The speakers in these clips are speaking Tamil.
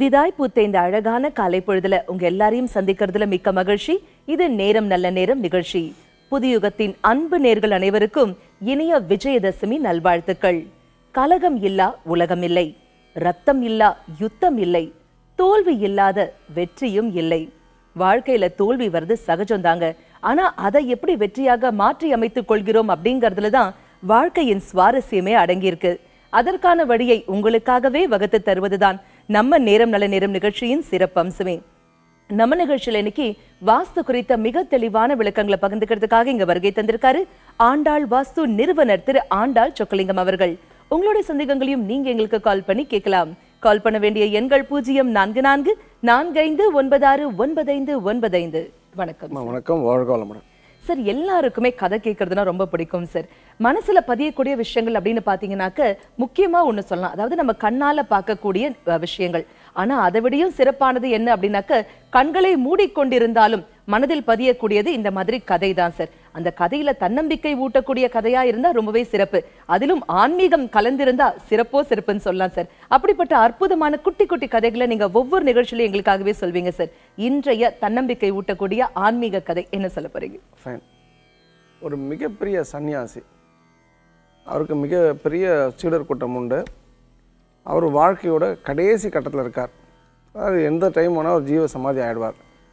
புதிதாய் பூத்த இந்த அழகான காலை பொழுதுல உங்க எல்லாரையும் சந்திக்கிறதுல மிக்க மகிழ்ச்சி இது நேரம் நல்ல நேரம் நிகழ்ச்சி புதியுகத்தின் அன்பு நேர்கள் அனைவருக்கும் இனிய விஜயதசமி நல்வாழ்த்துக்கள் கலகம் இல்லா உலகம் இல்லை ரத்தம் இல்லா யுத்தம் இல்லை தோல்வி இல்லாத வெற்றியும் இல்லை வாழ்க்கையில தோல்வி வர்றது சகஜம்தாங்க ஆனா அதை எப்படி வெற்றியாக மாற்றி அமைத்துக் கொள்கிறோம் அப்படிங்கறதுல தான் வாழ்க்கையின் சுவாரஸ்யமே அடங்கியிருக்கு அதற்கான வழியை உங்களுக்காகவே வகுத்து தருவதுதான் நம்ம நேரம் நல்ல நேரம் நிகழ்ச்சியின் சிறப்பம்சமே நம்ம நிகழ்ச்சியில இன்னைக்கு வாஸ்து குறித்த மிக தெளிவான விளக்கங்களை பகிர்ந்துக்கிறதுக்காக இங்க வருகை தந்திருக்காரு ஆண்டாள் வாஸ்து நிறுவனர் திரு ஆண்டாள் சொக்கலிங்கம் அவர்கள் உங்களுடைய சந்தேகங்களையும் நீங்க எங்களுக்கு கால் பண்ணி கேட்கலாம் கால் பண்ண வேண்டிய எண்கள் பூஜ்ஜியம் நான்கு நான்கு நான்கு ஐந்து ஒன்பது ஆறு ஒன்பது ஐந்து ஒன்பது ஐந்து வணக்கம் அம்மா, வணக்கம் வாழ்க வளமுடன் சார் எல்லாருக்குமே கதை கேட்கறதுனா ரொம்ப பிடிக்கும் சார் மனசுல பதியக்கூடிய விஷயங்கள் அப்படின்னு பாத்தீங்கன்னாக்க முக்கியமா ஒண்ணு சொல்லலாம் அதாவது நம்ம கண்ணால பார்க்கக்கூடிய அஹ், விஷயங்கள் ஆனா அதை விடையும் சிறப்பானது என்ன அப்படின்னாக்க கண்களை மூடிக்கொண்டிருந்தாலும் மனதில் பதியக்கூடியது இந்த மாதிரி கதை தான் சார் அந்த கதையில தன்னம்பிக்கை ஊட்டக்கூடிய கதையா இருந்தா ரொம்பவே சிறப்பு அதிலும் ஆன்மீகம் கலந்திருந்தா சிறப்போ சிறப்புன்னு சொல்லலாம் சார் அப்படிப்பட்ட அற்புதமான குட்டி குட்டி கதைகளை நீங்க ஒவ்வொரு நிகழ்ச்சியிலும் எங்களுக்காகவே சொல்வீங்க சார் இன்றைய தன்னம்பிக்கை ஊட்டக்கூடிய ஆன்மீக கதை என்ன சொல்ல போறீங்க ஃபைன் ஒரு மிகப்பெரிய சன்னியாசி அவருக்கு மிகப்பெரிய சீடர் கூட்டம் உண்டு அவர் வாழ்க்கையோட கடைசி கட்டத்தில் இருக்கார் அதாவது எந்த டைம் வேணால் அவர் ஜீவ சமாதி ஆயிடுவார்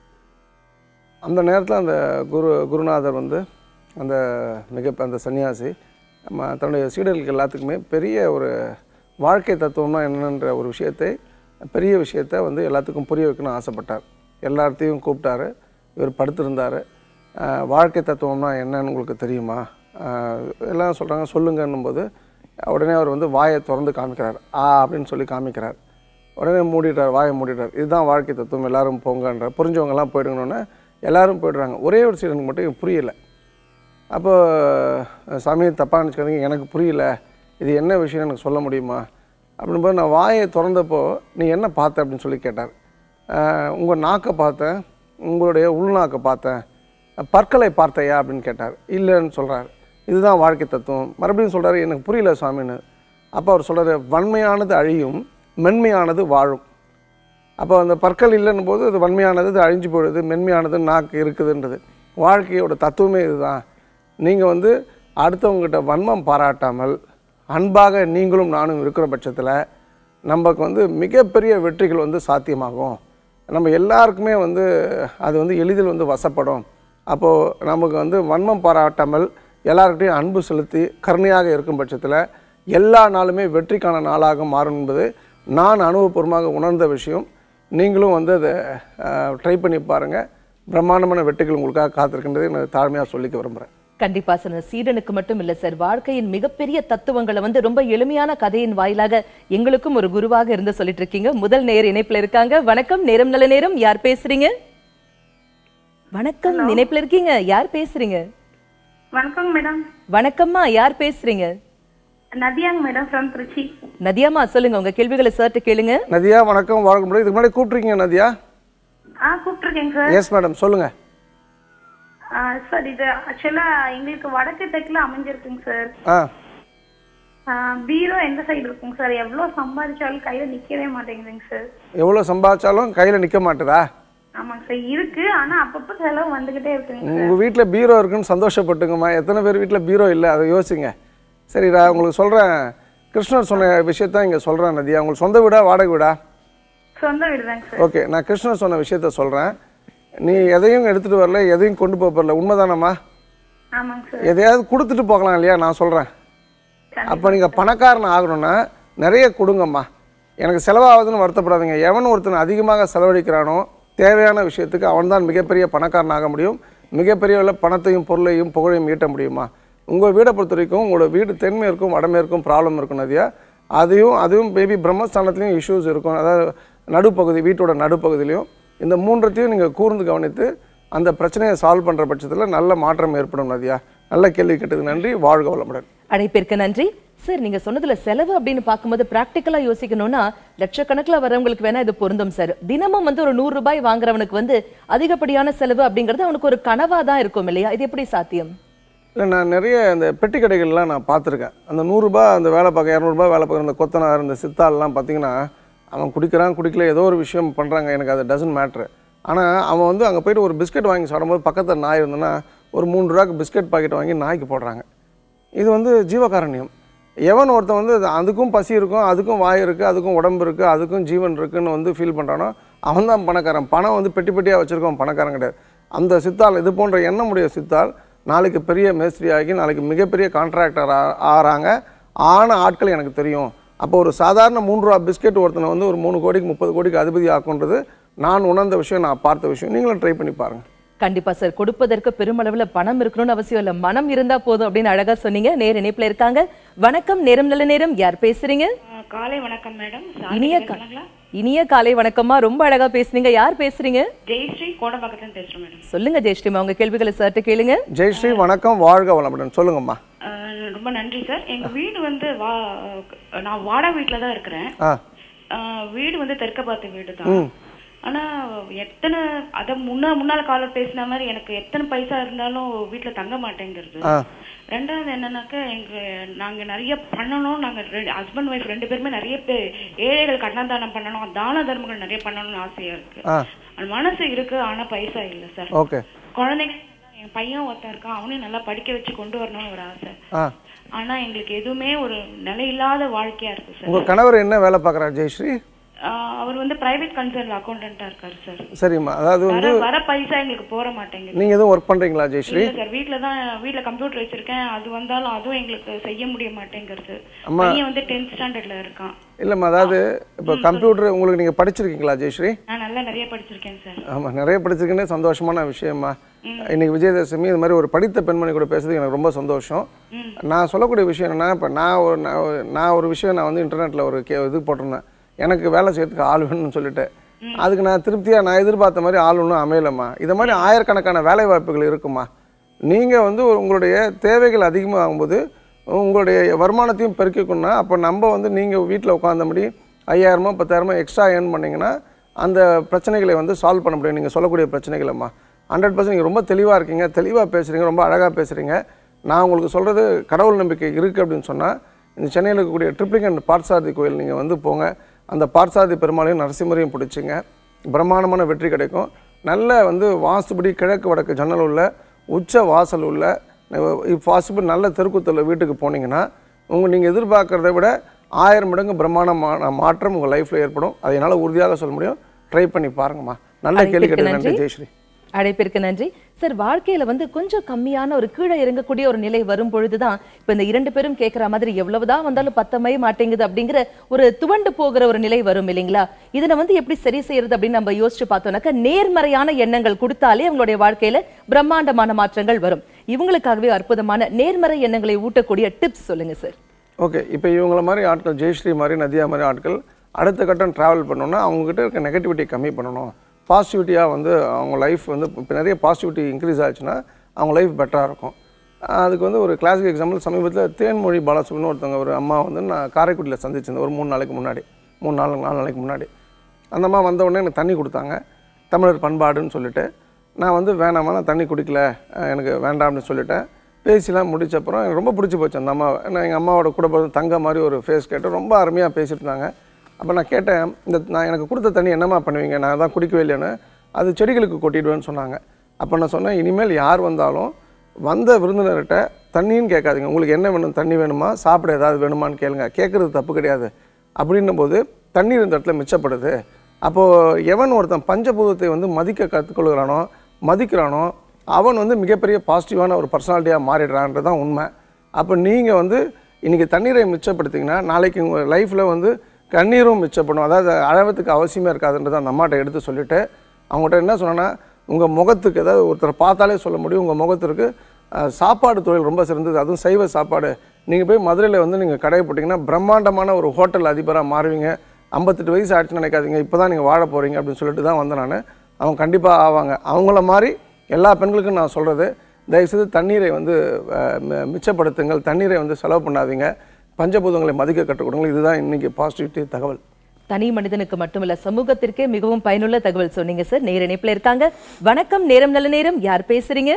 அந்த நேரத்தில் அந்த குரு குருநாதர் வந்து அந்த மிக அந்த சன்னியாசி நம்ம தன்னுடைய சீடர்களுக்கு எல்லாத்துக்குமே பெரிய ஒரு வாழ்க்கை தத்துவம்னா என்னன்ற ஒரு விஷயத்தை பெரிய விஷயத்தை வந்து எல்லாத்துக்கும் புரிய வைக்கணும்னு ஆசைப்பட்டார் எல்லாத்தையும் கூப்பிட்டாரு இவர் படுத்திருந்தார் ஆஹ் வாழ்க்கை தத்துவம்னா என்னன்னு உங்களுக்கு தெரியுமா ஆஹ் எல்லாம் சொல்கிறாங்க சொல்லுங்கன்னும் போது உடனே அவர் வந்து வாயை திறந்து காமிக்கிறார் ஆ அப்படின்னு சொல்லி காமிக்கிறார் உடனே மூடிடுறார் வாயை மூடிடுறார் இதுதான் வாழ்க்கை தத்துவம் எல்லாரும் போங்கன்ற புரிஞ்சவங்கெல்லாம் போயிடுங்கன்னொன்னே எல்லாரும் போயிடுறாங்க ஒரே ஒரு சீடனுக்கு மட்டும் இது புரியல அப்போ சாமி தப்பாக நினச்சிக்காதீங்க எனக்கு புரியல இது என்ன விஷயம் எனக்கு சொல்ல முடியுமா அப்படின்போது நான் வாயை திறந்தப்போ நீ என்ன பார்த்த அப்படின்னு சொல்லி கேட்டார் உங்கள் நாக்கை பார்த்தேன் உங்களுடைய உள்நாக்கை பார்த்தேன் பற்களை பார்த்தையா அப்படின்னு கேட்டார் இல்லைன்னு சொல்கிறார் இதுதான் வாழ்க்கை தத்துவம் மறுபடியும் சொல்கிறாரு எனக்கு புரியல சுவாமின்னு அப்போ அவர் சொல்கிறார் வன்மையானது அழியும் மென்மையானது வாழும் அப்போ அந்த பற்கள் இல்லைன்னும் போது அது வன்மையானது அது அழிஞ்சு போயிடுது மென்மையானது நாக்கு இருக்குதுன்றது வாழ்க்கையோட தத்துவமே இதுதான் நீங்கள் வந்து அடுத்தவங்ககிட்ட வன்மம் பாராட்டாமல் அன்பாக நீங்களும் நானும் இருக்கிற பட்சத்தில் நமக்கு வந்து மிகப்பெரிய வெற்றிகள் வந்து சாத்தியமாகும் நம்ம எல்லாருக்குமே வந்து அது வந்து எளிதில் வந்து வசப்படும் அப்போது நமக்கு வந்து வன்மம் பாராட்டாமல் எல்லார்கிட்டையும் அன்பு செலுத்தி கருணையாக இருக்கும் பட்சத்தில் எல்லா நாளுமே வெற்றிக்கான நாளாக மாறும் என்பது நான் அனுபவபூர்வமாக உணர்ந்த விஷயம் நீங்களும் வந்து அதை ட்ரை பண்ணி பாருங்கள் பிரம்மாண்டமான வெற்றிகள் உங்களுக்காக காத்திருக்கின்றதை நான் தாழ்மையாக சொல்லிக்க விரும்புகிறேன் கண்டிப்பா சார் சீடனுக்கு மட்டும் இல்ல சார் வாழ்க்கையின் மிகப்பெரிய தத்துவங்களை வந்து ரொம்ப எளிமையான கதையின் வாயிலாக எங்களுக்கும் ஒரு குருவாக இருந்து சொல்லிட்டு இருக்கீங்க முதல் நேர் இணைப்புல இருக்காங்க வணக்கம் நேரம் நல்ல நேரம் யார் பேசுறீங்க வணக்கம் இணைப்புல இருக்கீங்க யார் பேசுறீங்க வணக்கம் மேடம் வணக்கம்மா யார் பேசுறீங்க நதியாங்க மேடம் ஃப்ரம் திருச்சி நதியாமா சொல்லுங்க உங்க கேள்விகளை சார்ட்ட கேளுங்க நதியா வணக்கம் வாழ்க்கை முடியும் இதுக்கு முன்னாடி கூப்பிட்ருக்கீங்க நதியா ஆ கூப்பிட்டுருக்கேங்க சார் எஸ் மேடம் சொல்லுங்கள் ஆ, சார் இது ஆக்சுவலா எங்களுக்கு வடக்கு தெற்குல அமைஞ்சிருக்குங்க சார் ஆ ஆ, பீரோ எந்த சைடு இருக்குங்க சார் எவ்வளவு சம்பாதிச்சாலும் கையில நிக்கவே மாட்டேங்குதுங்க சார் எவ்வளோ சம்பாதிச்சாலும் கையில் நிற்க மாட்டுதா ஆமாங்க சார் இருக்கு ஆனா அப்பப்ப செலவு வந்துகிட்டே இருக்குங்க உங்கள் வீட்டில் பீரோ இருக்குன்னு சந்தோஷப்பட்டுங்கம்மா எத்தனை பேர் வீட்டில் பீரோ இல்லை அதை யோசிங்க சரி நான் உங்களுக்கு சொல்கிறேன் கிருஷ்ணர் சொன்ன விஷயத்த இங்கே சொல்கிறேன் நதியா உங்களுக்கு சொந்த வீடா வாடகை வீடா சொந்த வீடு தாங்க சார் ஓகே நான் கிருஷ்ணர் சொன்ன விஷயத்த சொல்கிறேன் நீ எதையும் எடுத்துகிட்டு வரல எதையும் கொண்டு போக போகிறல உண்மைதானம்மா ஆமாங்க சார் எதையாவது கொடுத்துட்டு போகலாம் இல்லையா நான் சொல்கிறேன் அப்போ நீங்கள் பணக்காரன் ஆகணும்னா நிறைய கொடுங்கம்மா எனக்கு செலவாகுதுன்னு வருத்தப்படாதீங்க எவன் ஒருத்தன் அதிகமாக செலவழிக்கிறானோ தேவையான விஷயத்துக்கு அவன்தான் மிகப்பெரிய பணக்காரன் ஆக முடியும் மிகப்பெரிய அளவுல பணத்தையும் பொருளையும் புகழையும் ஈட்ட முடியுமா உங்கள் வீடை பொறுத்த வரைக்கும் உங்களோட வீடு தென்மேற்கும் வடமேற்கும் ப்ராப்ளம் இருக்கும் நதியா அதையும் அதுவும் மேபி பிரம்மஸ்தானத்துலேயும் இஷ்யூஸ் இருக்கும் அதாவது நடுப்பகுதி வீட்டோட நடுப்பகுதியிலையும் இந்த மூன்றத்தையும் நீங்கள் கூர்ந்து கவனித்து அந்த பிரச்சனையை சால்வ் பண்ணுற பட்சத்தில் நல்ல மாற்றம் ஏற்படும் நதியா நல்ல கேள்வி கேட்டதுக்கு நன்றி வாழ்க வளமுடன் அழைப்பிற்கு நன்றி சார் நீங்க சொன்னதுல செலவு அப்படின்னு பார்க்கும்போது பிராக்டிக்கலா யோசிக்கணும்னா லட்சக்கணக்குல வரவங்களுக்கு வேணா இது பொருந்தும் சார் தினமும் வந்து ஒரு நூறு ரூபாய் வாங்குறவனுக்கு வந்து அதிகப்படியான செலவு அப்படிங்கிறது அவனுக்கு ஒரு கனவா தான் இருக்கும் இல்லையா இது எப்படி சாத்தியம் இல்லை நான் நிறைய இந்த பெட்டி கடைகள்லாம் நான் பார்த்துருக்கேன் அந்த நூறுரூபா அந்த வேலை பார்க்க இரநூறுபா வேலை பார்க்குற அந்த கொத்தனார் இந்த சித்தாள்லாம் பார்த்தீங்கன்னா அவன் குடிக்கிறான் குடிக்கல ஏதோ ஒரு விஷயம் பண்ணுறாங்க எனக்கு அது டசன்ட் மேட்ரு ஆனால் அவன் வந்து அங்கே போயிட்டு ஒரு பிஸ்கட் வாங்கி சாப்பிடும்போது பக்கத்தில் நாய் இருந்ததுன்னா ஒரு மூணு ரூபாய்க்கு பிஸ்கட் பாக்கெட் வாங்கி நாய்க்கு போடுறாங்க இது வந்து ஜீவகாரண்யம் எவன் ஒருத்தன் வந்து அது- அதுக்கும் பசி இருக்கும் அதுக்கும் வாய் இருக்குது அதுக்கும் உடம்பு இருக்குது அதுக்கும் ஜீவன் இருக்குன்னு வந்து ஃபீல் பண்ணுறானோ அவன் தான் பணக்காரன் பணம் வந்து பெட்டி பெட்டியாக வச்சுருக்கவன் பணக்காரன் கிடையாது அந்த சித்தால் இது போன்ற எண்ணமுடைய சித்தால் நாளைக்கு பெரிய மேஸ்திரி ஆகி நாளைக்கு மிகப்பெரிய கான்ட்ராக்டர் ஆகிறாங்க ஆன ஆட்கள் எனக்கு தெரியும் அப்போ ஒரு சாதாரண மூன்று ரூபா பிஸ்கெட் ஒருத்தனை வந்து ஒரு மூணு கோடிக்கு முப்பது கோடிக்கு அதிபதி ஆக்குன்றது நான் உணர்ந்த விஷயம் நான் பார்த்த விஷயம் நீங்களும் ட்ரை பண்ணி பாருங்கள் கண்டிப்பா சார் கொடுப்பதற்கு பெருமளவுல பணம் இருக்கணும்னு அவசியம் இல்ல மனம் இருந்தா போதும் அப்படின்னு அழகா சொன்னீங்க நேர் இணைப்புல இருக்காங்க வணக்கம் நேரம் நல்ல நேரம் யார் பேசுறீங்க ஆ, காலை வணக்கம் மேடம் இனிய கா- இனிய காலை வணக்கம்மா ரொம்ப அழகா பேசுனீங்க யார் பேசுறீங்க ஜெயஸ்ரீ கோடம்பாக்கத்துல பேசுறேன் மேடம் சொல்லுங்க ஜெயஸ்ரீமா உங்க கேள்விகளை சார்ட்ட கேளுங்க ஜெயஸ்ரீ வணக்கம் வாழ்க வளமுடன் சொல்லுங்கம்மா ஆ, ரொம்ப நன்றி சார் எங்க வீடு வந்து வா நான் வாடகை வீட்டில் தான் இருக்கிறேன் ஆ ஆ, வீடு வந்து தெற்க பார்த்த வீடு தான் ஆனா எத்தனை அத முன்னா முன்னால காலம் பேசின மாதிரி எனக்கு எத்தனை பைசா இருந்தாலும் வீட்டுல தங்க மாட்டேங்கிறது ஆ. ரெண்டாவது என்னன்னாக்கா எங்க நாங்க நிறைய பண்ணணும் நாங்க ஹஸ்பண்ட் ஒய்ஃப் ரெண்டு பேருமே நிறைய பேர் ஏழைகள் கண்ணதானம் பண்ணணும் தான தர்மங்கள் நிறைய பண்ணணும்னு ஆசையா இருக்கு ஆ அது மனசு இருக்கு ஆனா பைசா இல்ல சார் ஓகே குழந்தைங்க என் பையன் ஒருத்தன் இருக்கான் அவனையும் நல்லா படிக்க வச்சு கொண்டு வரணும்னு ஒரு ஆசை ஆ ஆனா எங்களுக்கு எதுவுமே ஒரு நிலையில்லாத வாழ்க்கையா இருக்கு சார் உங்கள் கணவர் என்ன வேலை பார்க்குறாரு ஜெயஸ்ரீ ஆஹ் அவர் வந்து பிரைவேட் கன்சர்ன்ல அக்கௌண்டன்ட்டா இருக்காரு சார் சரிம்மா அதாவது வந்து வர வர பைசா எங்களுக்கு போற மாட்டேங்குது நீங்கள் எதுவும் ஒர்க் பண்ணுறீங்களா ஜெயஸ்ரீ இல்ல சார் வீட்ல தான் வீட்ல கம்ப்யூட்டர் வச்சிருக்கேன் அது வந்தாலும் அதுவும் எங்களுக்கு செய்ய முடிய மாட்டேங்கிறது பையன் வந்து டென்த் ஸ்டாண்டர்ட்ல இருக்கான் இல்லைம்மா அதாவது இப்போ கம்ப்யூட்டர் உங்களுக்கு நீங்கள் படிச்சிருக்கீங்களா ஜெயஸ்ரீ நான் நல்லா நிறைய படிச்சிருக்கேன் சார் ஆமாம் நிறைய படிச்சிருக்கேனே சந்தோஷமான விஷயமா இன்னைக்கு விஜயதசமி இது மாதிரி ஒரு படித்த பெண்மணி கூட பேசுறது எனக்கு ரொம்ப சந்தோஷம் நான் சொல்லக்கூடிய விஷயம் என்னன்னா இப்போ நான் ஒரு நான் ஒரு- நான் ஒரு விஷயம் நான் வந்து இன்டர்நெட்டில் ஒரு கே இது போட்டிருந்தேன் எனக்கு வேலை செய்யறதுக்கு ஆள் வேணும்னு சொல்லிட்டு அதுக்கு நான் திருப்தியாக நான் எதிர்பார்த்த மாதிரி ஆள் ஒன்றும் அமையலம்மா இது மாதிரி ஆயிரக்கணக்கான வேலை வாய்ப்புகள் இருக்குமா நீங்கள் வந்து உங்களுடைய தேவைகள் அதிகமாகும்போது உங்களுடைய வருமானத்தையும் பெருக்கிக்கணும்னா அப்போ நம்ம வந்து நீங்கள் வீட்டில் உட்காந்தபடி ஐயாயிரமோ பத்தாயிரமோ எக்ஸ்ட்ரா ஏர்ன் பண்ணிங்கன்னா அந்த பிரச்சனைகளை வந்து சால்வ் பண்ண முடியும் நீங்கள் சொல்லக்கூடிய பிரச்சனைகளம்மா ஹண்ட்ரட் பர்சன்ட் நீங்கள் ரொம்ப தெளிவாக இருக்கீங்க தெளிவாக பேசுகிறீங்க ரொம்ப அழகாக பேசுகிறீங்க நான் உங்களுக்கு சொல்கிறது கடவுள் நம்பிக்கை இருக்குது அப்படின்னு சொன்னால் இந்த சென்னையில் இருக்கக்கூடிய ட்ரிப்ளிகன் பார்த்தசாரதி கோயில் நீங்கள் வந்து போங்க அந்த பார்த்தசாரதி பெருமாளையும் நரசிம்மரையும் பிடிச்சிங்க பிரம்மாண்டமான வெற்றி கிடைக்கும் நல்ல வந்து வாஸ்துபடி கிழக்கு வடக்கு ஜன்னல் உள்ள உச்ச வாசல் உள்ள பாசிபிள் நல்ல தெருக்குத்தல வீட்டுக்கு போனீங்கன்னா உங்கள் நீங்கள் எதிர்பார்க்கறதை விட ஆயிரம் மடங்கு பிரம்மாண்டமான மாற்றம் உங்கள் லைஃப்பில் ஏற்படும் அதை என்னால் உறுதியாக சொல்ல முடியும் ட்ரை பண்ணி பாருங்கம்மா நல்ல கேள்வி அழைப்பிற்கு கேட்டது நன்றி நன்றி. ஜெயஸ்ரீ அழைப்பிற்கு நன்றி சார் வாழ்க்கையில வந்து கொஞ்சம் கம்மியான ஒரு கீழே இறங்கக்கூடிய ஒரு நிலை வரும் பொழுதுதான் இப்ப இந்த இரண்டு பேரும் கேட்கிற மாதிரி எவ்வளவுதான் வந்தாலும் பத்தமே மாட்டேங்குது அப்படிங்கிற ஒரு துவண்டு போகிற ஒரு நிலை வரும் இல்லைங்களா இதுல வந்து எப்படி சரி செய்யறது அப்படின்னு நம்ம யோசிச்சு பார்த்தோம்னாக்கா நேர்மறையான எண்ணங்கள் கொடுத்தாலே அவங்களுடைய வாழ்க்கையில பிரம்மாண்டமான மாற்றங்கள் வரும் இவங்களுக்காகவே அற்புதமான நேர்மறை எண்ணங்களை ஊட்டக்கூடிய டிப்ஸ் சொல்லுங்க சார் ஓகே இப்போ இவங்கள மாதிரி ஆட்கள் ஜெயஸ்ரீ மாதிரி நதியா மாதிரி ஆட்கள் அடுத்த கட்டம் ட்ராவல் பண்ணணும்னா அவங்ககிட்ட இருக்க நெகட்டிவிட்டி கம்மி பண்ணணும் பாசிட்டிவிட்டியாக வந்து அவங்க லைஃப் வந்து இப்போ நிறைய பாசிட்டிவிட்டி இன்க்ரீஸ் ஆச்சுன்னா அவங்க லைஃப் பெட்டராக இருக்கும் அதுக்கு வந்து ஒரு கிளாசிக் எக்ஸாம்பிள் சமீபத்தில் தேன்மொழி பாலசுப்னு ஒருத்தவங்க ஒரு அம்மா வந்து நான் காரைக்குடியில் சந்திச்சிருந்தேன் ஒரு மூணு நாளைக்கு முன்னாடி மூணு நாலு நாலு நாளைக்கு முன்னாடி அந்த அம்மா வந்த உடனே எனக்கு தண்ணி கொடுத்தாங்க தமிழர் பண்பாடுன்னு சொல்லிட்டு நான் வந்து வேணாமா நான் தண்ணி குடிக்கல அஹ் எனக்கு வேண்டாம்னு சொல்லிட்டேன் பேசிலாம் முடிச்ச அப்புறம் எனக்கு ரொம்ப பிடிச்சி போச்சு அந்த அம்மா நான் எங்கள் அம்மாவோட கூட பிறந்த தங்க மாதிரி ஒரு ஃபேஸ் கேட்டு ரொம்ப அருமையாக பேசிட்டு இருந்தாங்க அப்போ நான் கேட்டேன் இந்த நான் எனக்கு கொடுத்த தண்ணி என்னம்மா பண்ணுவீங்க நான் தான் குடிக்கவே இல்லைன்னு அது செடிகளுக்கு கொட்டிடுவேன்னு சொன்னாங்க அப்போ நான் சொன்னேன் இனிமேல் யார் வந்தாலும் வந்த விருந்தினர்கிட்ட தண்ணின்னு கேட்காதீங்க உங்களுக்கு என்ன வேணும் தண்ணி வேணுமா சாப்பிட ஏதாவது வேணுமான்னு கேளுங்க கேட்குறது தப்பு கிடையாது அப்படின்னும் போது தண்ணீர் இந்த இடத்துல மிச்சப்படுது அப்போது எவன் ஒருத்தன் பஞ்சபூதத்தை வந்து மதிக்க கற்றுக்கொள்கிறானோ மதிக்கிறானோ அவன் வந்து மிகப்பெரிய பாசிட்டிவான ஒரு பர்சனாலிட்டியாக மாறிடுறான்றது தான் உண்மை அப்போ நீங்கள் வந்து இன்றைக்கி தண்ணீரை மிச்சப்படுத்திங்கன்னா நாளைக்கு உங்கள் லைஃப்பில் வந்து கண்ணீரும் மிச்சப்படும் அதாவது அழவத்துக்கு அவசியமே இருக்காதுன்றதை அந்த அம்மாட்ட எடுத்து சொல்லிவிட்டு அவங்ககிட்ட என்ன சொன்னேன்னா உங்கள் முகத்துக்கு ஏதாவது ஒருத்தரை பார்த்தாலே சொல்ல முடியும் உங்கள் முகத்திற்கு அஹ், சாப்பாடு தொழில் ரொம்ப சிறந்தது அதுவும் சைவ சாப்பாடு நீங்கள் போய் மதுரையில் வந்து நீங்கள் கடை போட்டிங்கன்னா பிரம்மாண்டமான ஒரு ஹோட்டல் அதிபராக மாறுவீங்க ஐம்பத்தெட்டு வயசு ஆச்சுன்னு நினைக்காதீங்க இப்போ தான் நீங்கள் வாழ போகிறீங்க அப்படின்னு சொல்லிட்டு தான் வந்தேன் நான் அவங்க கண்டிப்பாக ஆவாங்க அவங்கள மாதிரி எல்லா பெண்களுக்கும் நான் சொல்கிறது தயவுசெய்து தண்ணீரை வந்து அஹ், மி- மிச்சப்படுத்துங்கள் தண்ணீரை வந்து செலவு பண்ணாதீங்க பஞ்சபூதங்களை மதிக்க கற்றுக் கொடுங்கள் இதுதான் இன்னைக்கு பாசிட்டிவிட்டி தகவல் தனி மனிதனுக்கு மட்டுமல்ல சமூகத்திற்கே மிகவும் பயனுள்ள தகவல் சொன்னீங்க சார் நேர இணைப்புல இருக்காங்க வணக்கம் நேரம் நல்ல நேரம் யார் பேசுறீங்க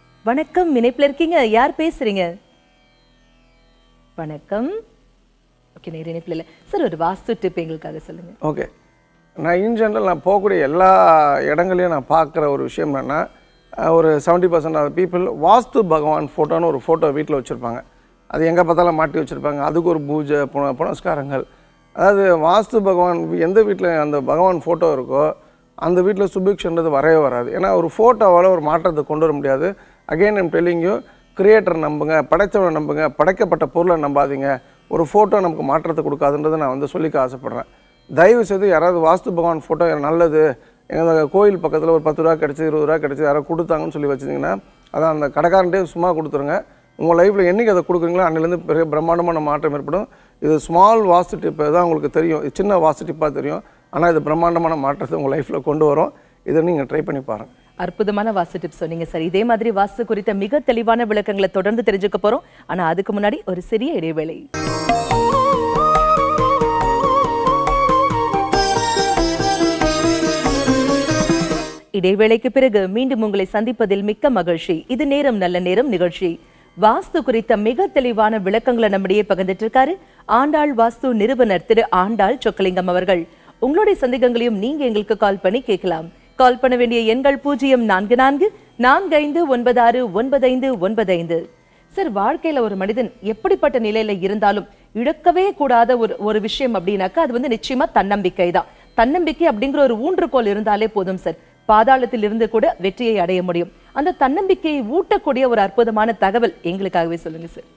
வணக்கம் இணைப்புல இருக்கீங்க யார் பேசுறீங்க வணக்கம் ஓகே நேர இணைப்பில் இல்லை சார் ஒரு வாஸ்து டிப் எங்களுக்காக சொல்லுங்க ஓகே நான் இன் ஜென்ரல் நான் போகக்கூடிய எல்லா இடங்களையும் நான் பார்க்குற ஒரு விஷயம் என்னென்னா ஒரு seventy percent of people Vastu பகவான் ஃபோட்டோன்னு ஒரு ஃபோட்டோ வீட்டில் வச்சுருப்பாங்க அது எங்கே பார்த்தாலும் மாட்டி வச்சுருப்பாங்க அதுக்கு ஒரு பூஜை புன புனஸ்காரங்கள் அதாவது வாஸ்து பகவான் எந்த வீட்டில் அந்த பகவான் ஃபோட்டோ இருக்கோ அந்த வீட்டில் சுபிக்ஷன்றது வரவே வராது ஏன்னா ஒரு ஃபோட்டோவால் ஒரு மாற்றத்தை கொண்டு வர முடியாது again I'm telling you creator நம்புங்க படைத்தவனை நம்புங்க படைக்கப்பட்ட பொருளை நம்பாதீங்க ஒரு ஃபோட்டோ நமக்கு மாற்றத்தை கொடுக்காதுன்றதை நான் வந்து சொல்லிக்க ஆசைப்பட்றேன் தயவு செய்து யாராவது வாஸ்து பகவான் ஃபோட்டோ நல்லது எங்கள் கோயில் பக்கத்தில் ஒரு பத்து ரூபா கிடச்சி இருபது ரூபா கிடச்சி யாரோ கொடுத்தாங்கன்னு சொல்லி வச்சிங்கன்னா அதான் அந்த கடைக்காரன்ட்டே சும்மா கொடுத்துருங்க உங்கள் லைஃப்பில் என்றைக்கு அதை கொடுக்குறீங்களோ அன்னிலேருந்து பெரிய பிரம்மாண்டமான மாற்றம் ஏற்படும் இது ஸ்மால் வாஸ்து டிப்பு தான் உங்களுக்கு தெரியும் இது சின்ன வாஸ்து டிப்பாக தெரியும் ஆனால் இது பிரம்மாண்டமான மாற்றத்தை உங்கள் லைஃப்பில் கொண்டு வரும் இதை நீங்கள் ட்ரை பண்ணி பாருங்கள் அற்புதமான வாஸ்து டிப் சொன்னீங்க சார் இதே மாதிரி வாஸ்து குறித்த மிக தெளிவான விளக்கங்களை தொடர்ந்து தெரிஞ்சுக்க போறோம் ஆனா அதுக்கு முன்னாடி ஒரு சிறிய இடைவேளை இடைவேளைக்கு பிறகு மீண்டும் உங்களை சந்திப்பதில் மிக்க மகிழ்ச்சி இது நேரம் நல்ல நேரம் நிகழ்ச்சி வாஸ்து குறித்த மிக தெளிவான விளக்கங்களை நம்மிடையே பகிர்ந்துட்டு இருக்காரு ஆண்டாள் வாஸ்து நிறுவனர் திரு ஆண்டாள் சொக்கலிங்கம் அவர்கள் உங்களுடைய சந்தேகங்களையும் நீங்க எங்களுக்கு கால் பண்ணி கேட்கலாம் கால் பண்ண வேண்டிய எண்கள் பூஜ்ஜியம் நான்கு நான்கு நான்கு ஐந்து ஒன்பது ஆறு ஒன்பது ஐந்து ஒன்பது ஐந்து சார் வாழ்க்கையில ஒரு மனிதன் எப்படிப்பட்ட நிலையில இருந்தாலும் இழக்கவே கூடாத ஒரு ஒரு விஷயம் அப்படின்னாக்கா அது வந்து நிச்சயமா தன்னம்பிக்கை தான் தன்னம்பிக்கை அப்படிங்கிற ஒரு ஊன்றுகோல் இருந்தாலே போதும் சார் பாதாளத்தில் இருந்து கூட வெற்றியை அடைய முடியும் அந்த தன்னம்பிக்கையை ஊட்டக்கூடிய ஒரு அற்புதமான தகவல் எங்களுக்காகவே சொல்லுங்க சார்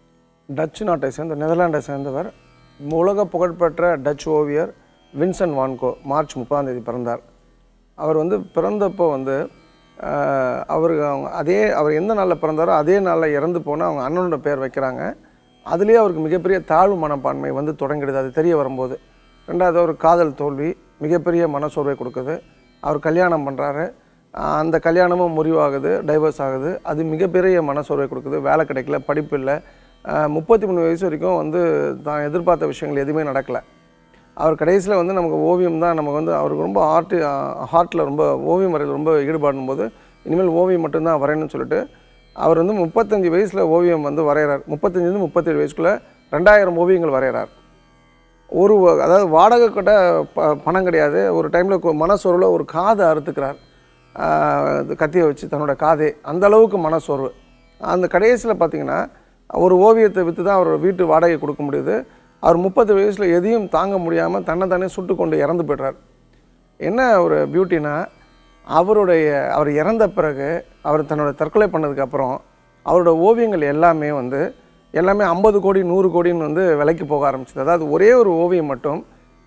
டச்சு நாட்டை சேர்ந்த நெதர்லாண்டை சேர்ந்தவர் உலக புகழ்பெற்ற டச் ஓவியர் வின்சென்ட் வான்கோ மார்ச் முப்பதாம் தேதி பிறந்தார் அவர் வந்து பிறந்தப்போ வந்து ஆஹ், அவருக்கு அவங்க அதே அவர் எந்த நாளில் பிறந்தாரோ அதே நாளில் இறந்து போனால் அவங்க அண்ணனோட பேர் வைக்கிறாங்க அதுலேயே அவருக்கு மிகப்பெரிய தாழ்வு மனப்பான்மை வந்து தொடங்கிடுது அது தெரிய வரும்போது ரெண்டாவது ஒரு காதல் தோல்வி மிகப்பெரிய மனசோர்வை கொடுக்குது அவர் கல்யாணம் பண்ணுறாரு அந்த கல்யாணமும் முறிவாகுது டைவர்ஸ் ஆகுது அது மிகப்பெரிய மனசோர்வை கொடுக்குது வேலை கிடைக்கல படிப்பு இல்லை முப்பத்தி மூணு வயசு வரைக்கும் வந்து தான் எதிர்பார்த்த விஷயங்கள் எதுவுமே நடக்கலை அவர் கடைசியில் வந்து நமக்கு ஓவியம் தான் நமக்கு வந்து அவருக்கு ரொம்ப ஆர்ட் ஹார்ட்டில் ரொம்ப ஓவியம் வரையில் ரொம்ப ஈடுபாடும் போது இனிமேல் ஓவியம் மட்டும்தான் வரையணும்னு சொல்லிட்டு அவர் வந்து முப்பத்தஞ்சு வயசில் ஓவியம் வந்து வரைகிறார் முப்பத்தஞ்சுலேருந்து முப்பத்தேழு வயசுக்குள்ளே ரெண்டாயிரம் ஓவியங்கள் வரைகிறார் ஒரு வ- அதாவது வாடகை கூட ப பணம் கிடையாது ஒரு டைமில் மனசோர்வில் ஒரு காதை அறுத்துக்கிறார் ஆஹ் இது கத்தியை வச்சு தன்னோட காதே அந்த அளவுக்கு மனசோர்வு அந்த கடைசியில் பார்த்தீங்கன்னா ஒரு ஓவியத்தை விற்று தான் அவரோட வீட்டு வாடகை கொடுக்க முடியுது அவர் முப்பது வயசில் எதையும் தாங்க முடியாமல் தன்னைத்தானே சுட்டு கொண்டு இறந்து போய்ட்றார் என்ன ஒரு பியூட்டினா அவருடைய அவர் இறந்த பிறகு அவர் தன்னோட தற்கொலை பண்ணதுக்கப்புறம் அவரோட ஓவியங்கள் எல்லாமே வந்து எல்லாமே ஐம்பது கோடி நூறு கோடின்னு வந்து விலைக்கு போக ஆரம்பிச்சது அதாவது ஒரே ஒரு ஓவியம் மட்டும்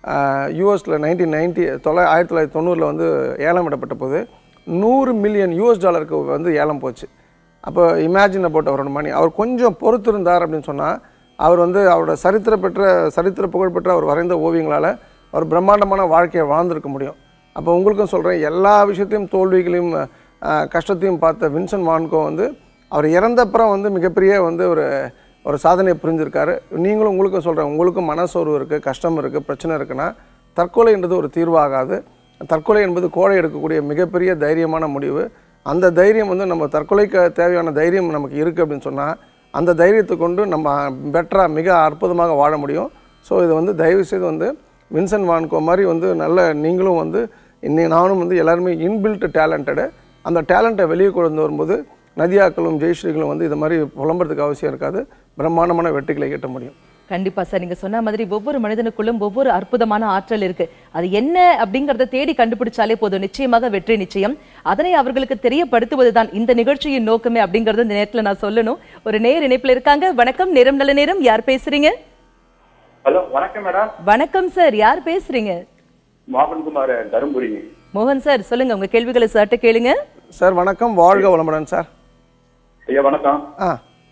யூஎஸில் நைன்டீன் நைன்ட்டி தொள்ளா ஆயிரத்தி தொள்ளாயிரத்தி தொண்ணூறில் வந்து ஏலம் விடப்பட்ட போது நூறு மில்லியன் யூஎஸ் டாலருக்கு வந்து ஏலம் போச்சு அப்போ இமேஜின் அபவுட் அவரோட மணி அவர் கொஞ்சம் பொறுத்திருந்தார் அப்படின்னு சொன்னால் அவர் வந்து அவரோட சரித்திர பெற்ற சரித்திர புகழ்பெற்ற அவர் வரைந்த ஓவியங்களால் அவர் பிரம்மாண்டமான வாழ்க்கையை வாழ்ந்திருக்க முடியும் அப்போ உங்களுக்கும் சொல்கிறேன் எல்லா விஷயத்தையும் தோல்விகளையும் அஹ், கஷ்டத்தையும் பார்த்த வின்சென்ட் வான்கோ வந்து அவர் இறந்தப்புறம் வந்து மிகப்பெரிய வந்து ஒரு ஒரு சாதனையை புரிஞ்சிருக்காரு நீங்களும் உங்களுக்கும் சொல்கிறேன் உங்களுக்கும் மனசோர்வு இருக்குது கஷ்டம் இருக்குது பிரச்சனை இருக்குன்னா தற்கொலைன்றது ஒரு தீர்வாகாது தற்கொலை என்பது கோழை எடுக்கக்கூடிய மிகப்பெரிய தைரியமான முடிவு அந்த தைரியம் வந்து நம்ம தற்கொலைக்கு தேவையான தைரியம் நமக்கு இருக்குது அப்படின்னு சொன்னால் அந்த தைரியத்தை கொண்டு நம்ம பெட்டராக மிக அற்புதமாக வாழ முடியும் ஸோ இது வந்து தயவு செய்து வந்து வின்சென்ட் வான்கோ மாதிரி வந்து நல்ல நீங்களும் வந்து இன்னி நானும் வந்து எல்லாருமே இன்பில்ட் டேலண்டடு அந்த டேலண்ட்டை வெளியே கொண்டு வரும்போது நதியாக்களும் ஜெயஸ்ரீகளும் வந்து இது மாதிரி புலம்புறதுக்கு அவசியம் இருக்காது பிரம்மாண்டமான வெற்றிகளை ஈட்ட முடியும் கண்டிப்பா சார் நீங்க சொன்ன மாதிரி ஒவ்வொரு மனிதனுக்குள்ளும் ஒவ்வொரு அற்புதமான ஆற்றல் இருக்கு அது என்ன அப்படிங்கறத தேடி கண்டுபிடிச்சாலே போதும் நிச்சயமாக வெற்றி நிச்சயம் அதனை அவர்களுக்கு தெரியப்படுத்துவதுதான் இந்த நிகழ்ச்சியின் நோக்கமே அப்படிங்கறத இந்த நேரத்துல நான் சொல்லணும் ஒரு நேர் இணைப்புல இருக்காங்க வணக்கம் நேரம் நல்ல நேரம் யார் பேசுறீங்க ஹலோ வணக்கம் மேடம் வணக்கம் சார் யார் பேசுறீங்க மோகன்குமார் தருமபுரி மோகன் சார் சொல்லுங்க உங்க கேள்விகளை சார்ட்ட கேளுங்க சார் வணக்கம் வாழ்க வளமுடன் சார் ஐயா வணக்கம் ஆ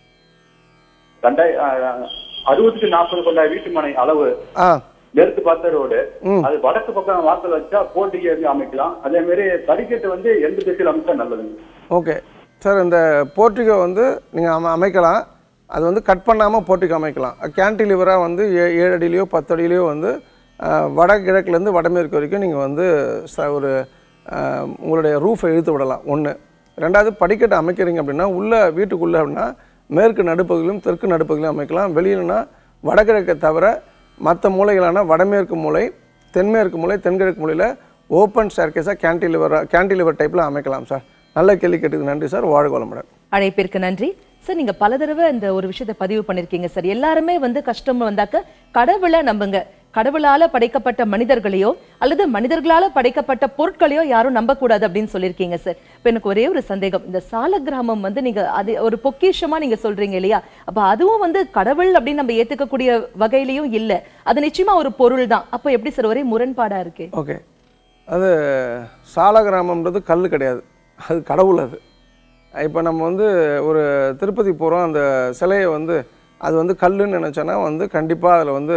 ரெண்டாயிர அறுபதுக்கு நாற்பது கொண்ட வீட்டு மனை அளவு ஆ மேற்கு பார்த்த ரோடு அது வடக்கு பக்கம் வாசல் வச்சா போட்டிக்கு இருந்து அமைக்கலாம் அதே மாதிரி படிக்கட்டு வந்து எந்த திசையில் அமைச்சா நல்லதுங்க ஓகே சார் இந்த போர்ட்டிகோ வந்து நீங்கள் அம அமைக்கலாம் அது வந்து கட் பண்ணாமல் போர்ட்டிகோ அமைக்கலாம் கேன்டிலிவராக வந்து ஏ ஏழு அடியிலையோ பத்து அடியிலையோ வந்து அஹ், வடகிழக்குலேருந்து வடமேற்கு வரைக்கும் நீங்கள் வந்து ச ஒரு அஹ், உங்களுடைய ரூஃபை இழுத்து விடலாம் ஒன்று ரெண்டாவது படிக்கட்டு அமைக்கிறீங்க அப்படின்னா உள்ள வீட்டுக்குள்ளே அப்படின்னா மேற்கு நடுப்பகுதியிலும் தெற்கு நடுப்பகுதியிலும் அமைக்கலாம் வெளியிலனா வடகிழக்கை தவிர மற்ற மூலைகளான வடமேற்கு மூலை தென்மேற்கு மூலை தென்கிழக்கு மூலையில் ஓப்பன் ஸ்டேர்கேஸாக கேன்டிலிவர் கேன்டிலிவர் டைப்பில் அமைக்கலாம் சார் நல்ல கேள்வி கேட்டதுக்கு நன்றி சார் வாழ்க வளமுடன் அழைப்பிற்கு நன்றி சார் நீங்க பல தடவை இந்த ஒரு விஷயத்தை பதிவு பண்ணிருக்கீங்க சார் எல்லாருமே வந்து கஷ்டம் வந்தாக்க கடவுளை நம்புங்க கடவுளால படைக்கப்பட்ட மனிதர்களையோ அல்லது மனிதர்களால படைக்கப்பட்ட பொருட்களையோ யாரும் நம்பக்கூடாது அப்படின்னு சொல்லியிருக்கீங்க சார் இப்ப எனக்கு ஒரே ஒரு சந்தேகம் இந்த சால கிராமம் வந்து நீங்க அது ஒரு பொக்கிஷமா நீங்க சொல்றீங்க இல்லையா அப்ப அதுவும் வந்து கடவுள் அப்படின்னு நம்ம ஏத்துக்கக்கூடிய வகையிலயும் இல்ல அது நிச்சயமா ஒரு பொருள் தான் அப்ப எப்படி சார் ஒரே முரண்பாடா இருக்கு ஓகே அது சால கிராமம்ன்றது கல் கிடையாது அது கடவுள் அது இப்போ நம்ம வந்து ஒரு திருப்பதி போகிறோம் அந்த சிலையை வந்து அது வந்து கல்லுன்னு நினச்சோன்னா வந்து கண்டிப்பாக அதில் வந்து